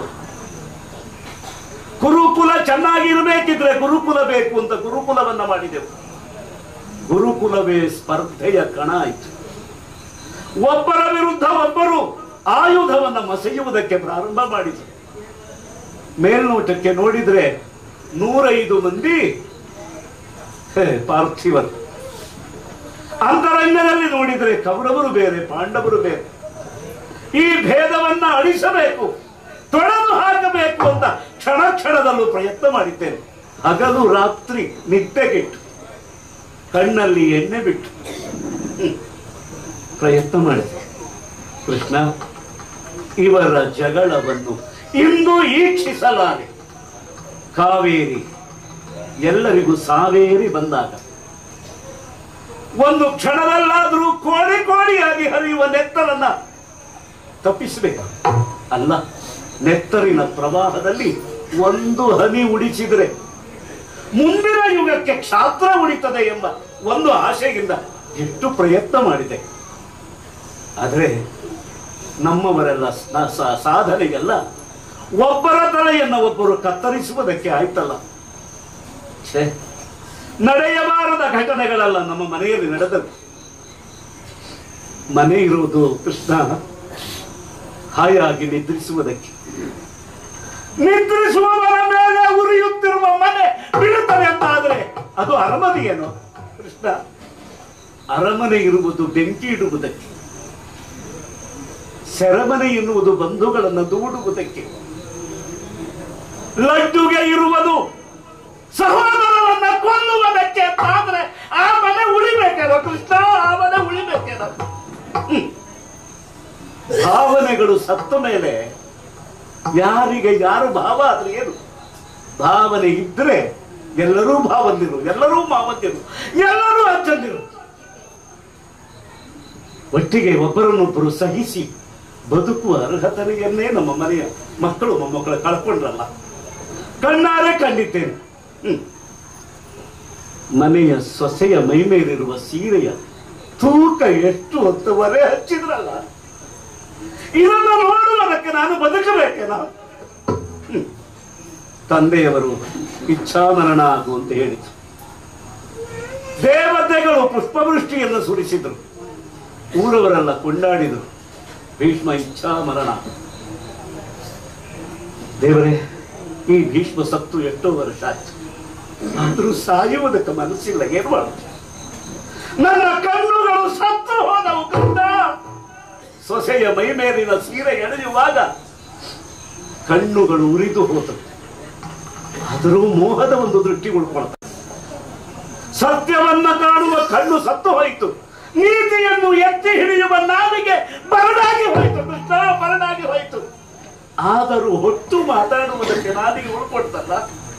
ಗುರುಕುಲ ಚೆನ್ನಾಗಿರ್ಬೇಕಿದ್ರೆ ಗುರುಕುಲ ಬೇಕು ಅಂತ ಗುರುಕುಲವನ್ನ ಮಾಡಿದೆವು ಗುರುಕುಲವೇ ಸ್ಪರ್ಧೆಯ ಕಣ ಆಯಿತು ಒಬ್ಬರ ವಿರುದ್ಧ ಒಬ್ಬರು ಆಯುಧವನ್ನ ಮಸೆಯುವುದಕ್ಕೆ ಪ್ರಾರಂಭ ಮಾಡಿದರು ಮೇಲ್ನೋಟಕ್ಕೆ ನೋಡಿದ್ರೆ ನೂರೈದು ಮಂದಿ ಹೇ, ಪಾರ್ಥಿವರು ಅಂತರಂಗದಲ್ಲಿ ನೋಡಿದ್ರೆ ಕೌರವರು ಬೇರೆ ಪಾಂಡವರು ಬೇರೆ ಈ ಭೇದವನ್ನ ಅಳಿಸಬೇಕು ತೊಳೆದು ಹಾಕಬೇಕು ಅಂತ ಕ್ಷಣ ಕ್ಷಣದಲ್ಲೂ ಪ್ರಯತ್ನ ಮಾಡಿದ್ದೇನೆ ಹಗಲು ರಾತ್ರಿ ನಿದ್ದೆಗೆಟ್ಟು ಕಣ್ಣಲ್ಲಿ ಎಣ್ಣೆ ಬಿಟ್ಟು ಹ್ಮ್. ಪ್ರಯತ್ನ ಮಾಡಿದೆ ಕೃಷ್ಣ ಇವರ ಜಗಳವನ್ನು ಇಂದು ಈಕ್ಷಿಸಲಾರೆ ಕಾವೇರಿ ಎಲ್ಲರಿಗೂ ಸಾವೇರಿ ಬಂದಾಗ ಒಂದು ಕ್ಷಣದಲ್ಲಾದರೂ ಕೋಳಿ ಕೋಳಿಯಾಗಿ ಹರಿಯುವ ನೆತ್ತರನ್ನ ತಪ್ಪಿಸಬೇಕು ಅಲ್ಲ ನೆತ್ತರಿನ ಪ್ರವಾಹದಲ್ಲಿ ಒಂದು ಹನಿ ಉಳಿಸಿದರೆ ಮುಂದಿನ ಯುಗಕ್ಕೆ ಕ್ಷಾತ್ರ ಉಳಿತದೆ ಎಂಬ ಒಂದು ಆಶೆಯಿಂದ ಎಷ್ಟು ಪ್ರಯತ್ನ ಮಾಡಿದೆ ಆದರೆ ನಮ್ಮವರೆಲ್ಲ ಸ- ಸ- ಸಾಧನೆಗೆಲ್ಲ ಒಬ್ಬರ ತಲೆಯನ್ನು ಒಬ್ಬರು ಕತ್ತರಿಸುವುದಕ್ಕೆ ಆಯ್ತಲ್ಲ ಛೇ ನಡೆಯಬಾರದ ಘಟನೆಗಳೆಲ್ಲ ನಮ್ಮ ಮನೆಯಲ್ಲಿ ನಡೆದದ್ದು ಮನೆ ಇರುವುದು ಕೃಷ್ಣ ಹಾಯಾಗಿ ನಿದ್ರಿಸುವುದಕ್ಕೆ ನಿದ್ರಿಸುವವರ ಮೇಲೆ ಉರಿಯುತ್ತಿರುವ ಮನೆ ಬೀಳುತ್ತದೆ ಅಂತಾದ್ರೆ ಅದು ಅರಮನೆಯೇನು ಕೃಷ್ಣ ಅರಮನೆ ಇರುವುದು ಬೆಂಕಿ ಇಡುವುದಕ್ಕೆ ಸೆರಮನೆ ಎನ್ನುವುದು ಬಂಧುಗಳನ್ನು ದೂಡುವುದಕ್ಕೆ ಲಡ್ಡುಗೆ ಇರುವುದು ಸಹೋದರವನ್ನ ಕೊಲ್ಲುವುದಕ್ಕೆ ಅಂತಾದ್ರೆ ಆ ಮನೆ ಉಳಿಬೇಕೇನೋ ಕೃಷ್ಣ ಆ ಮನೆ ಉಳಿಬೇಕೇನೋ ಹ್ಮ್. ಭಾವನೆಗಳು ಸತ್ತ ಮೇಲೆ ಯಾರಿಗೆ ಯಾರು ಭಾವ ಆದ್ರೆ ಏನು ಭಾವನೆ ಇದ್ರೆ ಎಲ್ಲರೂ ಭಾವಂದಿರು ಎಲ್ಲರೂ ಮಾವಂದಿರು ಎಲ್ಲರೂ ಅಜ್ಜಂದಿರು ಒಟ್ಟಿಗೆ ಒಬ್ಬರನ್ನೊಬ್ಬರು ಸಹಿಸಿ ಬದುಕುವ ಅರ್ಹತೆಯನ್ನೇ ನಮ್ಮ ಮನೆಯ ಮಕ್ಕಳು ಮೊಮ್ಮಕ್ಕಳು ಕಳ್ಕೊಂಡ್ರಲ್ಲ ಕಣ್ಣಾರೆ ಕಂಡಿದ್ದೇನೆ ಹ್ಮ್. ಮನೆಯ ಸೊಸೆಯ ಮೈ ಮೇಲಿರುವ ಸೀರೆಯ ತೂಕ ಎಷ್ಟು ಹೊತ್ತವರೆ ಹಚ್ಚಿದ್ರಲ್ಲ ಇದನ್ನು ನೋಡುವುದಕ್ಕೆ ನಾನು ಬದುಕಬೇಕೇನ ಹ್ಮ್. ತಂದೆಯವರು ಇಚ್ಛಾಮರಣ ಆಗು ಅಂತ ಹೇಳಿದ್ರು ದೇವತೆಗಳು ಪುಷ್ಪವೃಷ್ಟಿಯನ್ನು ಸುರಿಸಿದರು ಊರವರೆಲ್ಲ ಕೊಂಡಾಡಿದರು ಭೀಷ್ಮ ಇಚ್ಛಾಮರಣ ದೇವರೇ ಈ ಭೀಷ್ಮ ಸತ್ತು ಎಷ್ಟೋ ವರ್ಷ ಆಯ್ತು ಆದ್ರೂ ಸಾಯುವುದಕ್ಕೆ ಮನಸ್ಸಿಲ್ಲ ಏನು ಮಾಡುದು ನನ್ನ ಕಣ್ಣುಗಳು ಸತ್ತು ಹೋದವು ಕಂದ ಸೊಸೆಯ ಮೈ ಮೇಲಿನ ಸೀರೆ ಎಳೆಯುವಾಗ ಕಣ್ಣುಗಳು ಉರಿದು ಹೋದವು ಆದರೂ ಮೋಹದ ಒಂದು ದೃಷ್ಟಿ ಉಳ್ಕೊಳ್ತದೆ ಸತ್ಯವನ್ನ ಕಾಣುವ ಕಣ್ಣು ಸತ್ತು ಹೋಯಿತು ನೀತಿಯನ್ನು ಎತ್ತಿ ಹಿಡಿಯುವ ನಾವಿಗೆ ಬರಡಾಗಿ ಹೋಯಿತು ಕೃಷ್ಣ ಬರಡಾಗಿ ಹೋಯಿತು ಆದರೂ ಹೊತ್ತು ಮಾತಾಡುವುದಕ್ಕೆ ನಾಲಿಗೆ ಉಳ್ಕೊಡ್ತಲ್ಲ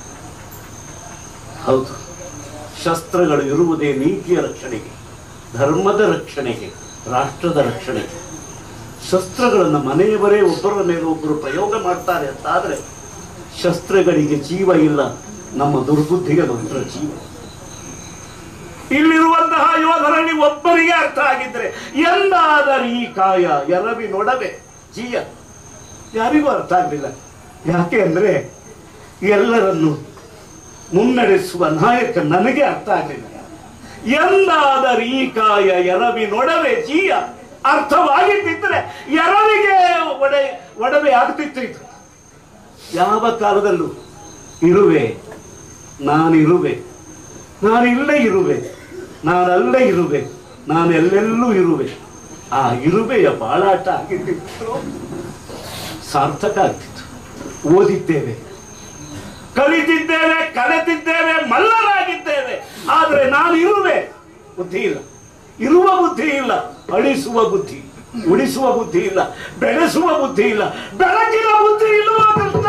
ಹೌದು ಶಸ್ತ್ರಗಳು ಇರುವುದೇ ನೀತಿಯ ರಕ್ಷಣೆಗೆ ಧರ್ಮದ ರಕ್ಷಣೆಗೆ ರಾಷ್ಟ್ರದ ರಕ್ಷಣೆಗೆ ಶಸ್ತ್ರಗಳನ್ನು ಮನೆಯವರೇ ಒಬ್ಬರ ಮೇಲೆ ಒಬ್ಬರು ಪ್ರಯೋಗ ಮಾಡ್ತಾರೆ ಅಂತಾದ್ರೆ ಶಸ್ತ್ರಗಳಿಗೆ ಜೀವ ಇಲ್ಲ ನಮ್ಮ ದುರ್ಬುದ್ಧಿಗೆ ಮಾತ್ರ ಜೀವ ಇಲ್ಲಿರುವಂತಹ ಯೋಧರಲ್ಲಿ ಒಬ್ಬರಿಗೆ ಅರ್ಥ ಆಗಿದ್ರೆ ಎಂದಾದರೂ ಈ ಕಾಯ ಎರವಿ ನೊಡವೆ ಜೀಯ ಯಾರಿಗೂ ಅರ್ಥ ಆಗಲಿಲ್ಲ ಯಾಕೆ ಅಂದ್ರೆ ಎಲ್ಲರನ್ನು ಮುನ್ನಡೆಸುವ ನಾಯಕ ನನಗೆ ಅರ್ಥ ಆಗಲಿಲ್ಲ ಎಂದಾದರೂ ಈ ಕಾಯ ಎರವಿ ನೊಡವೆ ಜೀಯ ಅರ್ಥವಾಗಿದ್ದಿದ್ರೆ ಎರವಿಗೆ ಒಡೆ ಒಡವೆ ಆಗ್ತಿತ್ತು ಇದು ಯಾವ ಕಾಲದಲ್ಲೂ ಇರುವೆ ನಾನಿರುವೆ ನಾನು ಇಲ್ಲೇ ಇರುವೆ ನಾನಲ್ಲೇ ಇರುವೆ ನಾನು ಎಲ್ಲೆಲ್ಲೂ ಇರುವೆ ಆ ಇರುವೆಯ ಬಾಳಾಟ ಆಗಿದ್ದಿತ್ತು ಸಾರ್ಥಕ ಆಗ್ತಿತ್ತು ಓದಿದ್ದೇವೆ ಕಲಿತಿದ್ದೇವೆ ಕಲಿತಿದ್ದೇವೆ ಮಲ್ಲರಾಗಿದ್ದೇವೆ ಆದ್ರೆ ನಾನು ಇರುವೆ ಬುದ್ಧಿ ಇಲ್ಲ ಇರುವ ಬುದ್ಧಿ ಇಲ್ಲ ಅಳಿಸುವ ಬುದ್ಧಿ ಉಳಿಸುವ ಬುದ್ಧಿ ಇಲ್ಲ ಬೆಳೆಸುವ ಬುದ್ಧಿ ಇಲ್ಲ ಬೆಳಕಿನ ಬುದ್ಧಿ ಇಲ್ಲವ ಕೃಷ್ಣ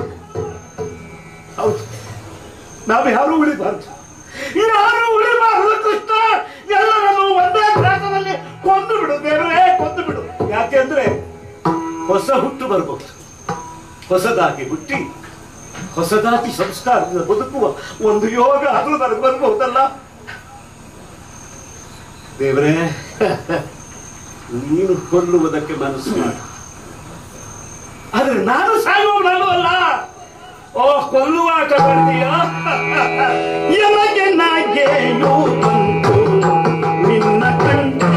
ಹೌದು ನಾವು ಯಾರು ಉಳಿಬಾರ್ದು ಯಾರು ಉಳಿಬಾರದು ಕೃಷ್ಣ ಎಲ್ಲರನ್ನು ಒಂದೇ ಘಾತದಲ್ಲಿ ಕೊಂದು ಬಿಡು ದೇವರೇ ಕೊಂದು ಬಿಡು ಯಾಕೆಂದ್ರೆ ಹೊಸ ಹುಟ್ಟು ಬರ್ಬೋದು ಹೊಸದಾಗಿ ಹುಟ್ಟಿ ಹೊಸದಾಗಿ ಸಂಸ್ಕಾರದಿಂದ ಬದುಕುವ ಒಂದು ಯೋಗ ಅದು ನನಗೆ ಬರ್ಬಹುದಲ್ಲ ದೇವರೇ ನೀನು ಕೊಲ್ಲುವುದಕ್ಕೆ ಮನಸ್ಸು ಮಾಡು ಆದ್ರೆ ನಾನು ಸಾಯುವವನಲ್ಲೂ ಅಲ್ಲ ಓ ಕೊಲ್ಲುವ ಆಟ ಮಾಡ್ತೀಯಾ ಎಮಗೆ ನಾಗೆಯು ಬಂತು ನಿನ್ನ ಕಂಡೆ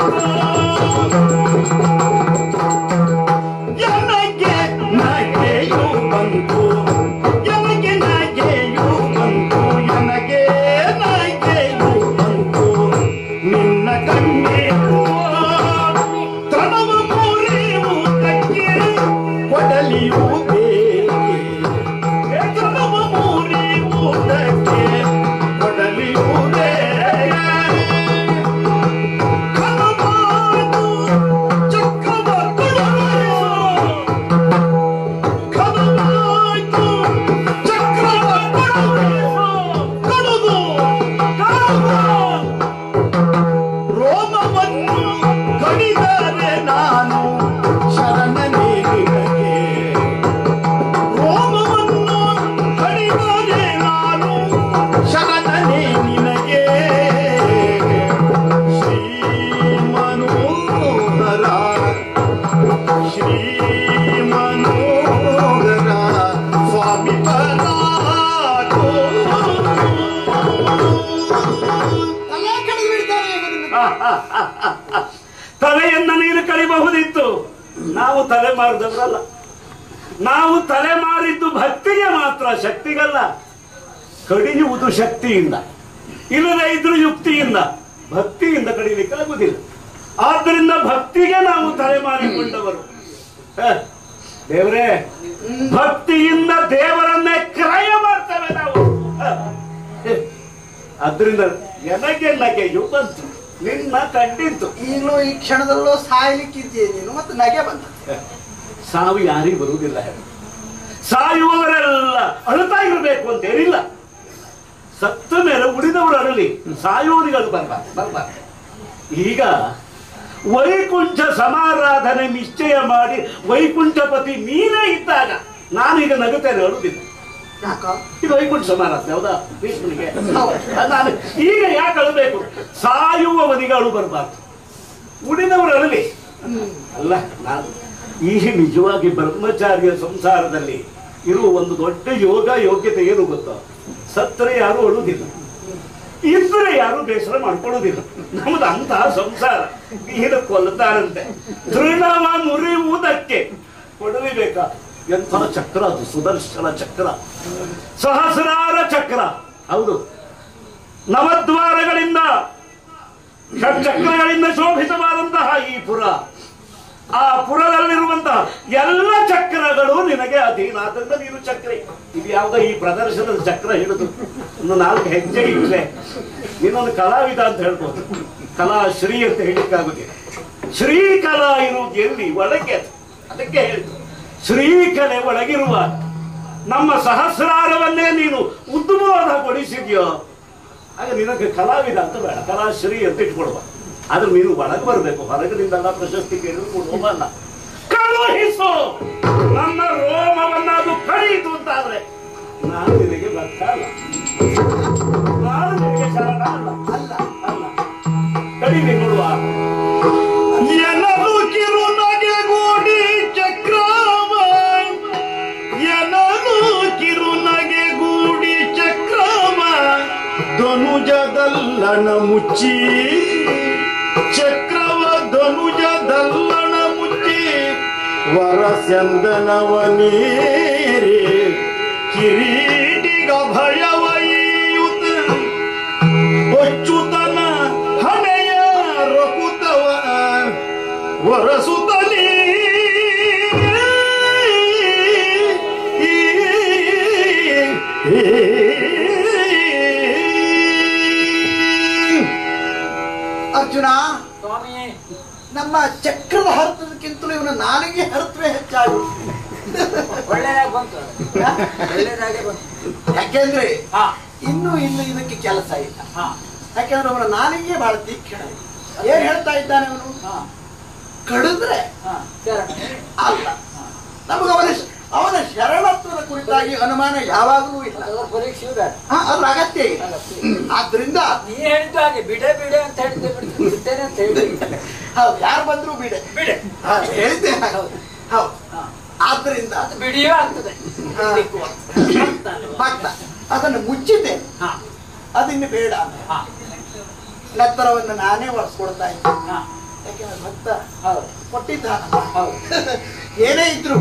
ಎನಗೆ ನಗೆಯು ಬಂತು ಎನಗೆ ನಗೆಯು ಬಂತು ಎನಗೆ ನಗೆಯು ಬಂತು ನಿನ್ನ ಕಣ್ಣೀರು ತನವ ಮುರಿಯುವುದಕ್ಕೆ ಕೊಡಲಿಯು ಬೇಕೆ ತನವ ಮುರಿಯುವುದಕ್ಕೆ ಕೊಡಲಿಯು ಬೇಕೆ ಕನವಾದು ಚಕ್ರವ ಕೊಡಲು ಕನವಾಯ್ತು ಚಕ್ರವ ಕೊಡಲು ಕಡುದು ರೋಮವನ್ನು ಕಡಿದರೆ ನಾನು ಶರಣನೇ ನಿನಗೆ ರೋಮವನ್ನು ಕಡಿದರೆ ನಾನು ಶರಣನೇ ನಿನಗೆ ಶ್ರೀ ಮನೋಹರ ಶ್ರೀ ಮನೋಹರ ಸ್ವಾಮಿ ಪರಾಗೋ. ತಲೆ ಕಡಿದು ಬಿಡ್ತಾರೆ ಈಗ ನಿನ್ನ. ತಲೆಯನ್ನ ನೀನು ಕಳಿಬಹುದಿತ್ತು ನಾವು ತಲೆ ಮಾರಿದವರಲ್ಲ ನಾವು ತಲೆ ಮಾರಿದ್ದು ಭಕ್ತಿಗೆ ಮಾತ್ರ ಶಕ್ತಿಗಲ್ಲ ಕಡಿಯುವುದು ಶಕ್ತಿಯಿಂದ ಇಲ್ಲದೆ ಇದ್ರು ಯುಕ್ತಿಯಿಂದ ಭಕ್ತಿಯಿಂದ ಕಡಿಲಿಕ್ಕೆ ಆಗುದಿಲ್ಲ ಆದ್ದರಿಂದ ಭಕ್ತಿಗೆ ನಾವು ತಲೆ ಮಾರಿಕೊಂಡವರು ಹ, ದೇವರೇ ಭಕ್ತಿಯಿಂದ ದೇವರನ್ನೇ ಕ್ರಯ ಮಾಡ್ತೇವೆ ನಾವು ಹ. ಅದರಿಂದ ಎನಗೆ ನಗೆಯು ಬಂತು ನಿನ್ನ ಕಂಡಿದ್ದು ಈಗಲೂ ಈ ಕ್ಷಣದಲ್ಲೂ ಸಾಯ್ಲಿಕ್ಕಿದ್ದೀಯ ನೀನು ಮತ್ತೆ ನಗೆ ಬಂದ ಸಾವು ಯಾರಿಗೂ ಬರುವುದಿಲ್ಲ ಹೇಳಿ ಸಾಯುವವರೆಲ್ಲ ಅಳುತ್ತಾ ಇರಬೇಕು ಅಂತ ಏನಿಲ್ಲ ಸತ್ತ ಮೇಲೆ ಉಳಿದವರು ಅರಳಿ ಸಾಯುವವರಿಗಳು ಬರಬಾರ್ದು ಬರಬಾರ್ದು ಈಗ ವೈಕುಂಠ ಸಮಾರಾಧನೆ ನಿಶ್ಚಯ ಮಾಡಿ ವೈಕುಂಠಪತಿ ನೀನೇ ಇದ್ದಾಗ ನಾನೀಗ ನಗುತ್ತೇನೆ ಅಳುದಿಲ್ಲ ಯಾಕ ಇದು ವೈಕುಂಠ ಸಮಾರಾಧನೆ ಹೌದಾ ಭೀಷ್ಮನಿಗೆ ಹೌದು. ನಾನು ಈಗ ಯಾಕೆ ಅಳಬೇಕು ಸಾಯುವವನಿಗೆ ಅಳು ಬರಬಾರ್ದು ಉಳಿದವರು ಅಳಲಿ ಅಲ್ಲ ನಾನು ಈ ನಿಜವಾಗಿ ಬ್ರಹ್ಮಚಾರ್ಯ ಸಂಸಾರದಲ್ಲಿ ಇರುವ ಒಂದು ದೊಡ್ಡ ಯೋಗ ಯೋಗ್ಯತೆ ಏನು ಗೊತ್ತಾ ಸತ್ತರೆ ಯಾರು ಅಳುವುದಿಲ್ಲ ಇದ್ರೆ ಯಾರು ಬೇಸರ ಮಾಡ್ಕೊಳ್ಳೋದಿಲ್ಲ ನಮ್ದು ಅಂತಹ ಸಂಸಾರ ನೀನು ಕೊಲ್ತಾರಂತೆ ತೃಣವ ಮುರಿಯುವುದಕ್ಕೆ ಕೊಡಲಿಬೇಕಾ ಎಂಥ ಚಕ್ರ ಅದು ಸುದರ್ಶನ ಚಕ್ರ ಸಹಸ್ರಾರ ಚಕ್ರ ಹೌದು ನವದ್ವಾರಗಳಿಂದ ಷಟ್ಚಕ್ರಗಳಿಂದ ಶೋಭಿತವಾದಂತಹ ಈ ಪುರ ಆ ಪುರದಲ್ಲಿರುವಂತಹ ಎಲ್ಲ ಚಕ್ರಗಳು ನಿನಗೆ ಅಧೀನ ಆದ್ರಿಂದ ನೀನು ಚಕ್ರ ಇದು ಯಾವ್ದೋ ಈ ಪ್ರದರ್ಶನದ ಚಕ್ರ ಹಿಡಿದು ಒಂದು ನಾಲ್ಕು ಹೆಜ್ಜೆ ಇಟ್ಲೆ ನೀನೊಂದು ಕಲಾವಿದ ಅಂತ ಹೇಳ್ಬೋದು ಕಲಾ ಶ್ರೀ ಅಂತ ಹೇಳಿಕ್ಕಾಗುದಿಲ್ಲ ಶ್ರೀ ಕಲಾ ಇರುವುದು ಎಲ್ಲಿ ಒಳಗೆ ಅದು. ಅದಕ್ಕೆ ಹೇಳಿದ್ದು ಶ್ರೀಕಲೆ ಒಳಗಿರುವ ನಮ್ಮ ಸಹಸ್ರಾರವನ್ನೇ ನೀನು ಉದ್ಬೋಧಗೊಳಿಸಿದ್ಯೋ ಆಗ ನಿನಗೆ ಕಲಾವಿದ ಅಂತ ಬೇಡ ಕಲಾಶ್ರೀ ಅಂತ ಇಟ್ಕೊಡುವ ಆದ್ರೆ ನೀನು ಒಳಗೆ ಬರಬೇಕು ಹೊರಗಿನಿಂದಲ್ಲ ಪ್ರಶಸ್ತಿ ಕೇಳಿದ್ರು ಕೊಡುವಲ್ಲ ಕಳುಹಿಸು ನನ್ನ ರೋಮವನ್ನ ಅದು ಕಳೀತು ಅಂತಾದ್ರೆ ನಾನು ನಿನಗೆ ಬರ್ತಾಲ್ಲ ನಾನು ನಿನಗೆ ಶರಣ ಅಲ್ಲ ಅಲ್ಲ ಅಲ್ಲ ಕಡಿಮೆ ನೋಡುವ ಎನಲು ಕಿರುನಗೆಗೂಡಿ ಚಕ್ರವ ಎನಲು ಕಿರುನಗೆಗೂಡಿ ಚಕ್ರವ ಧನುಜದಲ್ಲಣ ಮುಚ್ಚಿ ಚಕ್ರವ ಧನುಜದಲ್ಲಣ ಮುಚ್ಚಿ ವರಸಂದನವ ನೀರಿ ಕಿರೀಟಿಗ ಭಯವೈಯುತ ಅಚ್ಚುತನ ಹಣೆಯ ರಕುತವ ನಮ್ಮ ಚಕ್ರದ ಹರ್ತದಕ್ಕಿಂತಲೂ ಇವನ ನಾಲಿಗೆ ಹರ್ತವೇ ಹೆಚ್ಚಾಗಿ ಒಳ್ಳೆದಾಗಿ ಬಂತು ಒಳ್ಳೆದಾಗೆ ಬಂತು ಯಾಕೆಂದ್ರೆ ಹಾ ಇನ್ನೂ ಇನ್ನು ಇದಕ್ಕೆ ಕೆಲಸ ಇಲ್ಲ ಹಾ ಯಾಕೆಂದ್ರೆ ಅವನ ನಾಲಿಗೆ ಬಹಳ ತೀಕ್ಷ್ಣ ಏನ್ ಹೇಳ್ತಾ ಇದ್ದಾನೆ ಅವನು ಹಾ ಕಡಿದ್ರೆ ಹಾ ಶರಣ ಅಲ್ಲ ನಮಗೆ ಅವನ ಅವನ ಶರಣತ್ವದ ಕುರಿತಾಗಿ ಅನುಮಾನ ಯಾವಾಗಲೂ ಇಲ್ಲ ಅದರ ಪರೀಕ್ಷೆಯೂ ಬೇಡ ಹಾ, ಅದ್ರ ಅಗತ್ಯ ಇಲ್ಲ ಆದ್ರಿಂದ ನೀ ಹೇಳಿದ್ದು ಹಾಗೆ ಬಿಡೆ ಬಿಡೆ ಅಂತ ಹೇಳಿದ್ದೆ ಬಿಡ್ತೀನಿ ಬಿಡ್ತೇನೆ ಅಂತ ಹೇಳಿ ಹೌದು ಯಾರು ಬಂದ್ರು ಬಿಡೆ ಬಿಡೆ ಹಾ, ಹೇಳಿದ್ದೆ ಹೌದು ಹೌದು ಹಾ. ಆದ್ರಿಂದ ಅದು ಬಿಡಿಯೂ ಆಗ್ತದೆ ಹಾ. ದಿಕ್ಕುವ. ಭಕ್ತ ಅದನ್ನು ಮುಚ್ಚಿದ್ದೆ ಹಾ ಅದಿನ್ನು ಬೇಡ ಅಂತ. ಹಾ ನೆತ್ತರವನ್ನು ನಾನೇ ಒರೆಸ್ಕೊಡ್ತಾ ಇದ್ದೆ ಹಾ ಯಾಕೆಂದ್ರೆ ಭಕ್ತ ಹೌದು ಕೊಟ್ಟಿದ್ದಾನ ಹೌದು ಏನೇ ಇದ್ರು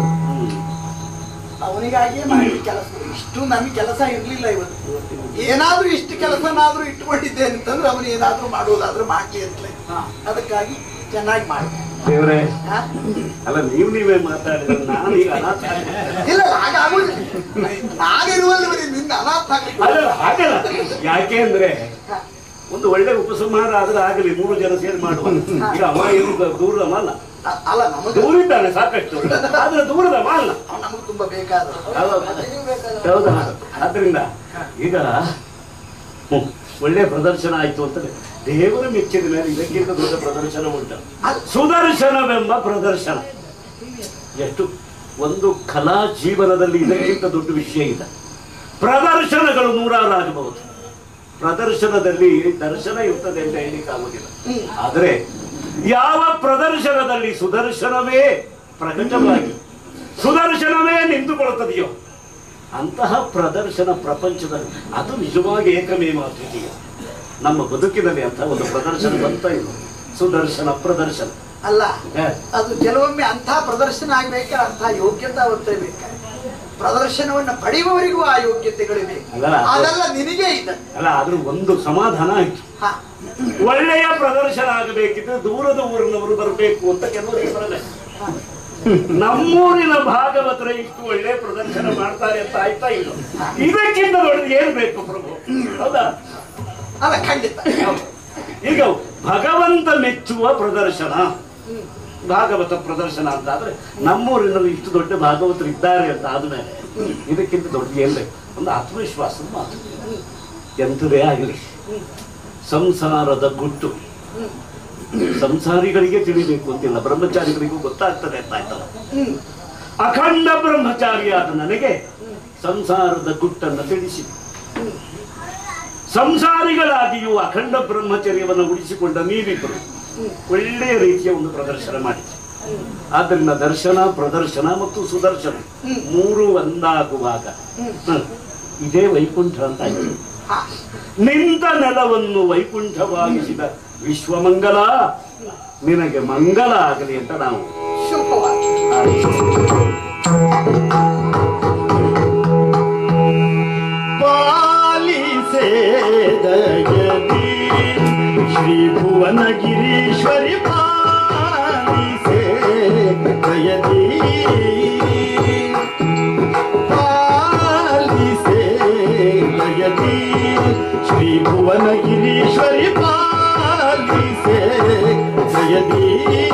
ಅವನಿಗಾಗಿಯೇ ಮಾಡಿ ಕೆಲಸ ಇಷ್ಟು ನಮಗೆ ಕೆಲಸ ಇರ್ಲಿಲ್ಲ ಇವತ್ತು ಏನಾದ್ರೂ ಇಷ್ಟು ಕೆಲಸನಾದ್ರೂ ಇಟ್ಕೊಂಡಿದ್ದೇನೆ ಅಂತಂದ್ರೆ ಅವನು ಏನಾದ್ರೂ ಮಾಡುವುದಾದ್ರೂ ಮಾಡ್ಲಿ ಅಂತಲೇ ಹಾ ಅದಕ್ಕಾಗಿ ಚೆನ್ನಾಗಿ ಮಾಡಿ ದೇವ್ರೆ ಹಾ? ಅಲ್ಲ ನೀವು ನೀವೇ ಮಾತಾಡಿದ್ರೆ ನಾನು ಈಗ ಅನಾಥ ಆಗ್ಬಿಟ್ಟೆ. ಇಲ್ಲ ಹಾಗಾಗುದಿಲ್ಲ ನಾನಿರುವಲ್ಲಿ ಬರೀ ನಿನ್ನ ಅನಾಥ ಆಗ್ಲಿಕ್ಕೆ ಅಲ್ಲ ಹಾಗಲ್ಲ ಯಾಕೆ ಅಂದ್ರೆ ಒಂದು ಒಳ್ಳೆ ಉಪಸಂಹಾರ ಆದ್ರೆ ಆಗಲಿ ಮೂರು ಜನ ಸೇರಿ ಮಾಡುವ ಈಗ ಅಮ್ಮ ಏನು ದೂರದಮ್ಮ ಅಲ್ಲ ಅ- ಅಲ್ಲ ನಮಗೆ ದೂರ ಇದ್ದಾನೆ ಸಾಕಷ್ಟು ಆದ್ರೆ ದೂರದಮ್ಮ ಅಲ್ಲ ನಮಗೆ ತುಂಬಾ ಬೇಕಾದ ಅದನ್ನು ಬೇಕಾದ್ರೆ ಹೌದಾ ಆದ್ರಿಂದ ಈಗ ಹ್ಮ್, ಒಳ್ಳೆ ಪ್ರದರ್ಶನ ಆಯ್ತು ಅಂತಂದ್ರೆ ದೇವರು ಮೆಚ್ಚಿದ ಮೇಲೆ ಇದಕ್ಕಿಂತ ದೊಡ್ಡ ಪ್ರದರ್ಶನ ಉಂಟು ಸುದರ್ಶನವೆಂಬ ಪ್ರದರ್ಶನ ಎಷ್ಟು ಒಂದು ಕಲಾ ಜೀವನದಲ್ಲಿ ಇದಕ್ಕಿಂತ ದೊಡ್ಡ ವಿಷಯ ಇಲ್ಲ ಪ್ರದರ್ಶನಗಳು ನೂರಾರು ಆಗಬಹುದು ಪ್ರದರ್ಶನದಲ್ಲಿ ದರ್ಶನ ಇರ್ತದೆ ಅಂತ ಹೇಳಿಕ್ಕೆ ಆಗುದಿಲ್ಲ ಆದರೆ ಯಾವ ಪ್ರದರ್ಶನದಲ್ಲಿ ಸುದರ್ಶನವೇ ಪ್ರಕಟವಾಗಿ ಸುದರ್ಶನವೇ ನಿಂತುಕೊಳ್ಳುತ್ತದೆಯೋ ಅಂತಹ ಪ್ರದರ್ಶನ ಪ್ರಪಂಚದಲ್ಲಿ ಅದು ನಿಜವಾಗಿ ಏಕಮೇವ ಅದ್ವಿತೀಯ ನಮ್ಮ ಬದುಕಿನಲ್ಲಿ ಅಂತ ಒಂದು ಪ್ರದರ್ಶನ ಬಂತ ಇಲ್ಲ ಸುದರ್ಶನ ಪ್ರದರ್ಶನ ಅಲ್ಲ ಹೇ. ಅದು ಕೆಲವೊಮ್ಮೆ ಅಂಥ ಪ್ರದರ್ಶನ ಆಗ್ಬೇಕಾದ್ರೆ ಅಂಥ ಯೋಗ್ಯತಾವಂತ ಬೇಕಾದ್ರೆ ಪ್ರದರ್ಶನವನ್ನ ಪಡೆಯುವವರಿಗೂ ಆ ಯೋಗ್ಯತೆಗಳಿವೆ ಅಲ್ಲ. ಅದೆಲ್ಲ ನಿನಗೆ ಇದೆ ಅಲ್ಲ ಆದ್ರೂ ಒಂದು ಸಮಾಧಾನ ಆಯ್ತು ಹಾ ಒಳ್ಳೆಯ ಪ್ರದರ್ಶನ ಆಗಬೇಕಿದ್ರೆ ದೂರದ ಊರಿನವರು ಬರಬೇಕು ಅಂತ ಕೆಲವರಿಗೆ ಬರಲ್ಲ ನಮ್ಮೂರಿನ ಭಾಗವತರ ಇಷ್ಟು ಒಳ್ಳೆ ಪ್ರದರ್ಶನ ಮಾಡ್ತಾರೆ ಅಂತ ಆಯ್ತಾ ಇಲ್ಲ ಇದಕ್ಕಿಂತ ದೊಡ್ಡದು ಏನ್ ಬೇಕು ಪ್ರಭು ಹೌದಾ ಅಲ್ಲ ಖಂಡಿತ ಈಗ ಭಗವಂತ ಮೆಚ್ಚುವ ಪ್ರದರ್ಶನ ಭಾಗವತ ಪ್ರದರ್ಶನ ಅಂತ ಆದ್ರೆ ನಮ್ಮೂರಿನಲ್ಲಿ ಇಷ್ಟು ದೊಡ್ಡ ಭಾಗವತರು ಇದ್ದಾರೆ ಅಂತ ಆದ್ಮೇಲೆ ಇದಕ್ಕಿಂತ ದೊಡ್ಡ ಏನ್ ಬೇಕು ಒಂದು ಆತ್ಮವಿಶ್ವಾಸದ ಮಾತು ಎಂಥದೇ ಆಗಲಿ ಸಂಸಾರದ ಗುಟ್ಟು ಸಂಸಾರಿಗಳಿಗೆ ತಿಳಿಬೇಕು ಅಂತಿಲ್ಲ ಬ್ರಹ್ಮಚಾರಿಗಳಿಗೂ ಗೊತ್ತಾಗ್ತದೆ ಅಂತ ಆಯ್ತಲ್ಲ ಅಖಂಡ ಬ್ರಹ್ಮಚಾರಿಯಾದ ನನಗೆ ಸಂಸಾರದ ಗುಟ್ಟನ್ನು ತಿಳಿಸಿ ಸಂಸಾರಿಗಳಾಗಿಯೂ ಅಖಂಡ ಬ್ರಹ್ಮಚರ್ಯವನ್ನು ಉಳಿಸಿಕೊಂಡ ನೀವಿಬ್ಬರು ಒಳ್ಳೆಯ ರೀತಿಯ ಒಂದು ಪ್ರದರ್ಶನ ಮಾಡಿ ಆದ್ದರಿಂದ ದರ್ಶನ ಪ್ರದರ್ಶನ ಮತ್ತು ಸುದರ್ಶನ ಮೂರು ಒಂದಾಗುವಾಗ ಹ, ಇದೇ ವೈಕುಂಠ ಅಂತ ಆಯ್ತು ಹಾ ನಿಂತ ನೆಲವನ್ನು ವೈಕುಂಠವಾಗಿಸಿದ ವಿಶ್ವಮಂಗಲ ನಿನಗೆ ಮಂಗಲ ಆಗಲಿ ಅಂತ ನಾವು ಶುಭವಾಗಿ ಪಾಲಿಸೇ ದಯದಿ ಶ್ರೀ ಭುವನಗಿರೀಶ್ವರಿ ಪಾಲಿಸೇ ದಯದಿ ಪಾಲಿಸೇ ದಯದಿ ಶ್ರೀ ಭುವನಗಿರೀಶ್ವರಿ ಪಾಲಿಸೇ ದಯದಿ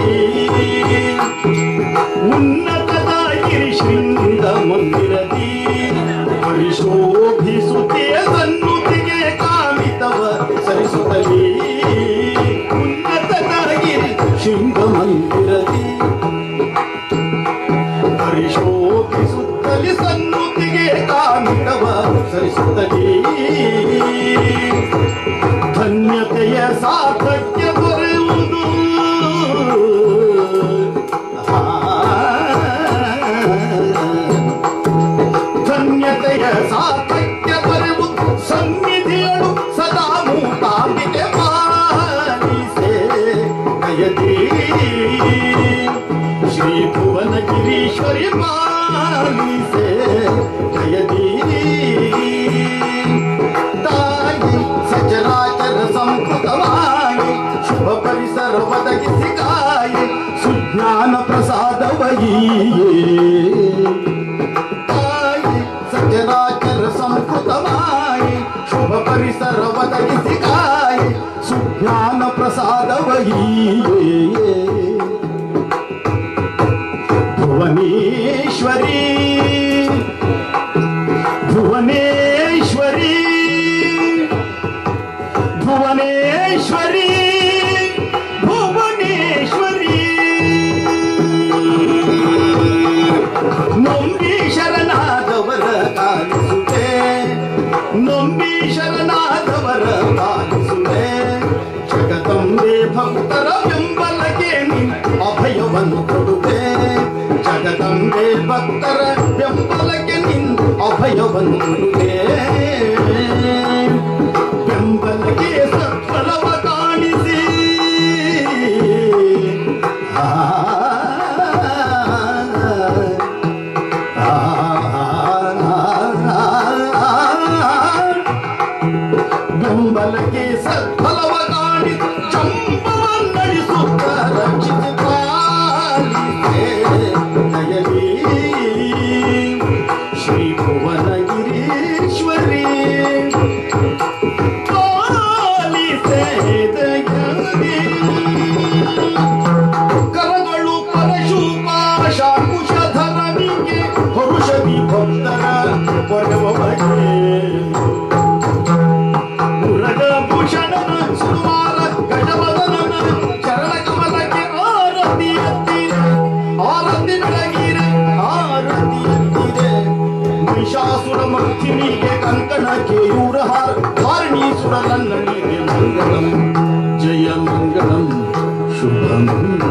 ಉನ್ನತದಾಗಿರಿ ಶೃಂಗ ಮಂದಿರದಿ ಪರಿಶೋಭಿಸುತ್ತಿಯ ಸನ್ನುತಿಗೆ ಕಾಮಿತವ ಸರಿಸುತ್ತಲೇ ಉನ್ನತದಾಗಿರಿ ಶೃಂಗ ಮಂದಿರದಿ ಪರಿಶೋಭಿಸುತ್ತಲೇ ಸನ್ನುತಿಗೆ ಕಾಮಿತವ ಸರಿಸುತ್ತಲೇ ಧನ್ಯತೆಯ ಸಾರ್ಥಕ್ಯ ದೊರೆಯುವುದು ಧನ್ಯತೆಯ ಸಾರ್ಥಕ್ಯ ದೊರೆಯುವುದು ಸನ್ನಿಧಿಗಳು ಸದಾ ಮೂಕಾಂಬಿಕೆ ಪಾಲಿಸೆ ದಯದಿ ಶ್ರೀ ಭುವನಗಿರೀಶ್ವರಿ ಪಾಲಿಸೆ ದಯದಿ ತಾಯಿ ಸಚರಾಚರ ಸಂಸ್ಕೃತವಾಗಿ ಶುಭ ಪರಿಸರ ಒದಗಿಸಿ ಕಾಯಿ ಸುಜ್ಞಾನ ಪ್ರಸಾದವಯಿಯೇ ತಾಯಿ ಸಚರಾಚರ ಸಂಸ್ಕೃತವಾಗಿ ಶುಭ ಪರಿಸರ ಒದಗಿಸಿ ಕಾಯಿ ಸುಜ್ಞಾನ ಪ್ರಸಾದವಯಿಯೇ ಭುವನೇಶ್ವರಿ ಭುವನೇಶ್ವರಿ ಭುವನೇಶ್ವರಿ ಭುವನೇಶ್ವರಿ ನಂಬಿ ಶರಣಾದವರ ಕಾಲಿಸುವೆ ನಂಬಿ ಶರಣಾದವರ ಕಾಲಿಸುವೆ ಜಗದಂಬೆ ಭಕ್ತರ ಬೆಂಬಲಕ್ಕೆ ನೀ ಅಭಯವನ್ನು ಕೊಡುವೆ ಜಗದಂಬೆ ಭಕ್ತರ ಬೆಂಬಲಕ್ಕೆ ನಿನ್ ಅಭಯವನ್ನು ಕೊಡುವೆ ಬೆಂಬಲಕ್ಕೆ ಸಫಲವ ಕಾಣಿಸಿ ಆ ಬೆಂಬಲಕ್ಕೆ ಸತ್ಫಲವ ಕಾಣಿ ಚಂಬವನ್ನಳಿಸುತ್ತ ರಕ್ಷಿಸಿ ಪಾಲಿಸೆ ದಯಲಿ ಶ್ರೀ ಭುವನಗಿರೀಶ್ವರಿ ಪಾಲಿಸೆ ದಯಲಿ ಕರಗಳು ಪರಶುಪ ಶಾಕುಶಧರನಿಗೆ ಹರುಷದಿ ಭಕ್ತರ ಕೊಡುವ ಬಗೆ ಮುರಗಭೂಷಣನ ಸುಮಾರ ಗಜವದನನ ಚರಣ ಕಮಲಕ್ಕೆ ಆರತಿ ಎತ್ತಿರೆ ಆರತಿ ಬೆಳಗಿರೆ ಆರತಿ ಎತ್ತಿರೆ ಮಹಿಷಾಸುರ ಮರ್ಥಿನಿಗೆ ಕಂಕಣ ಕೇಯೂರ ಹಾರ ಹಾರಣೀಸುರ ಲಂಗಣಿಗೆ ಮಂಗಳಂ ಜಯ ಮಂಗಳಂ ಶುಭ ಮಂಗಳಂ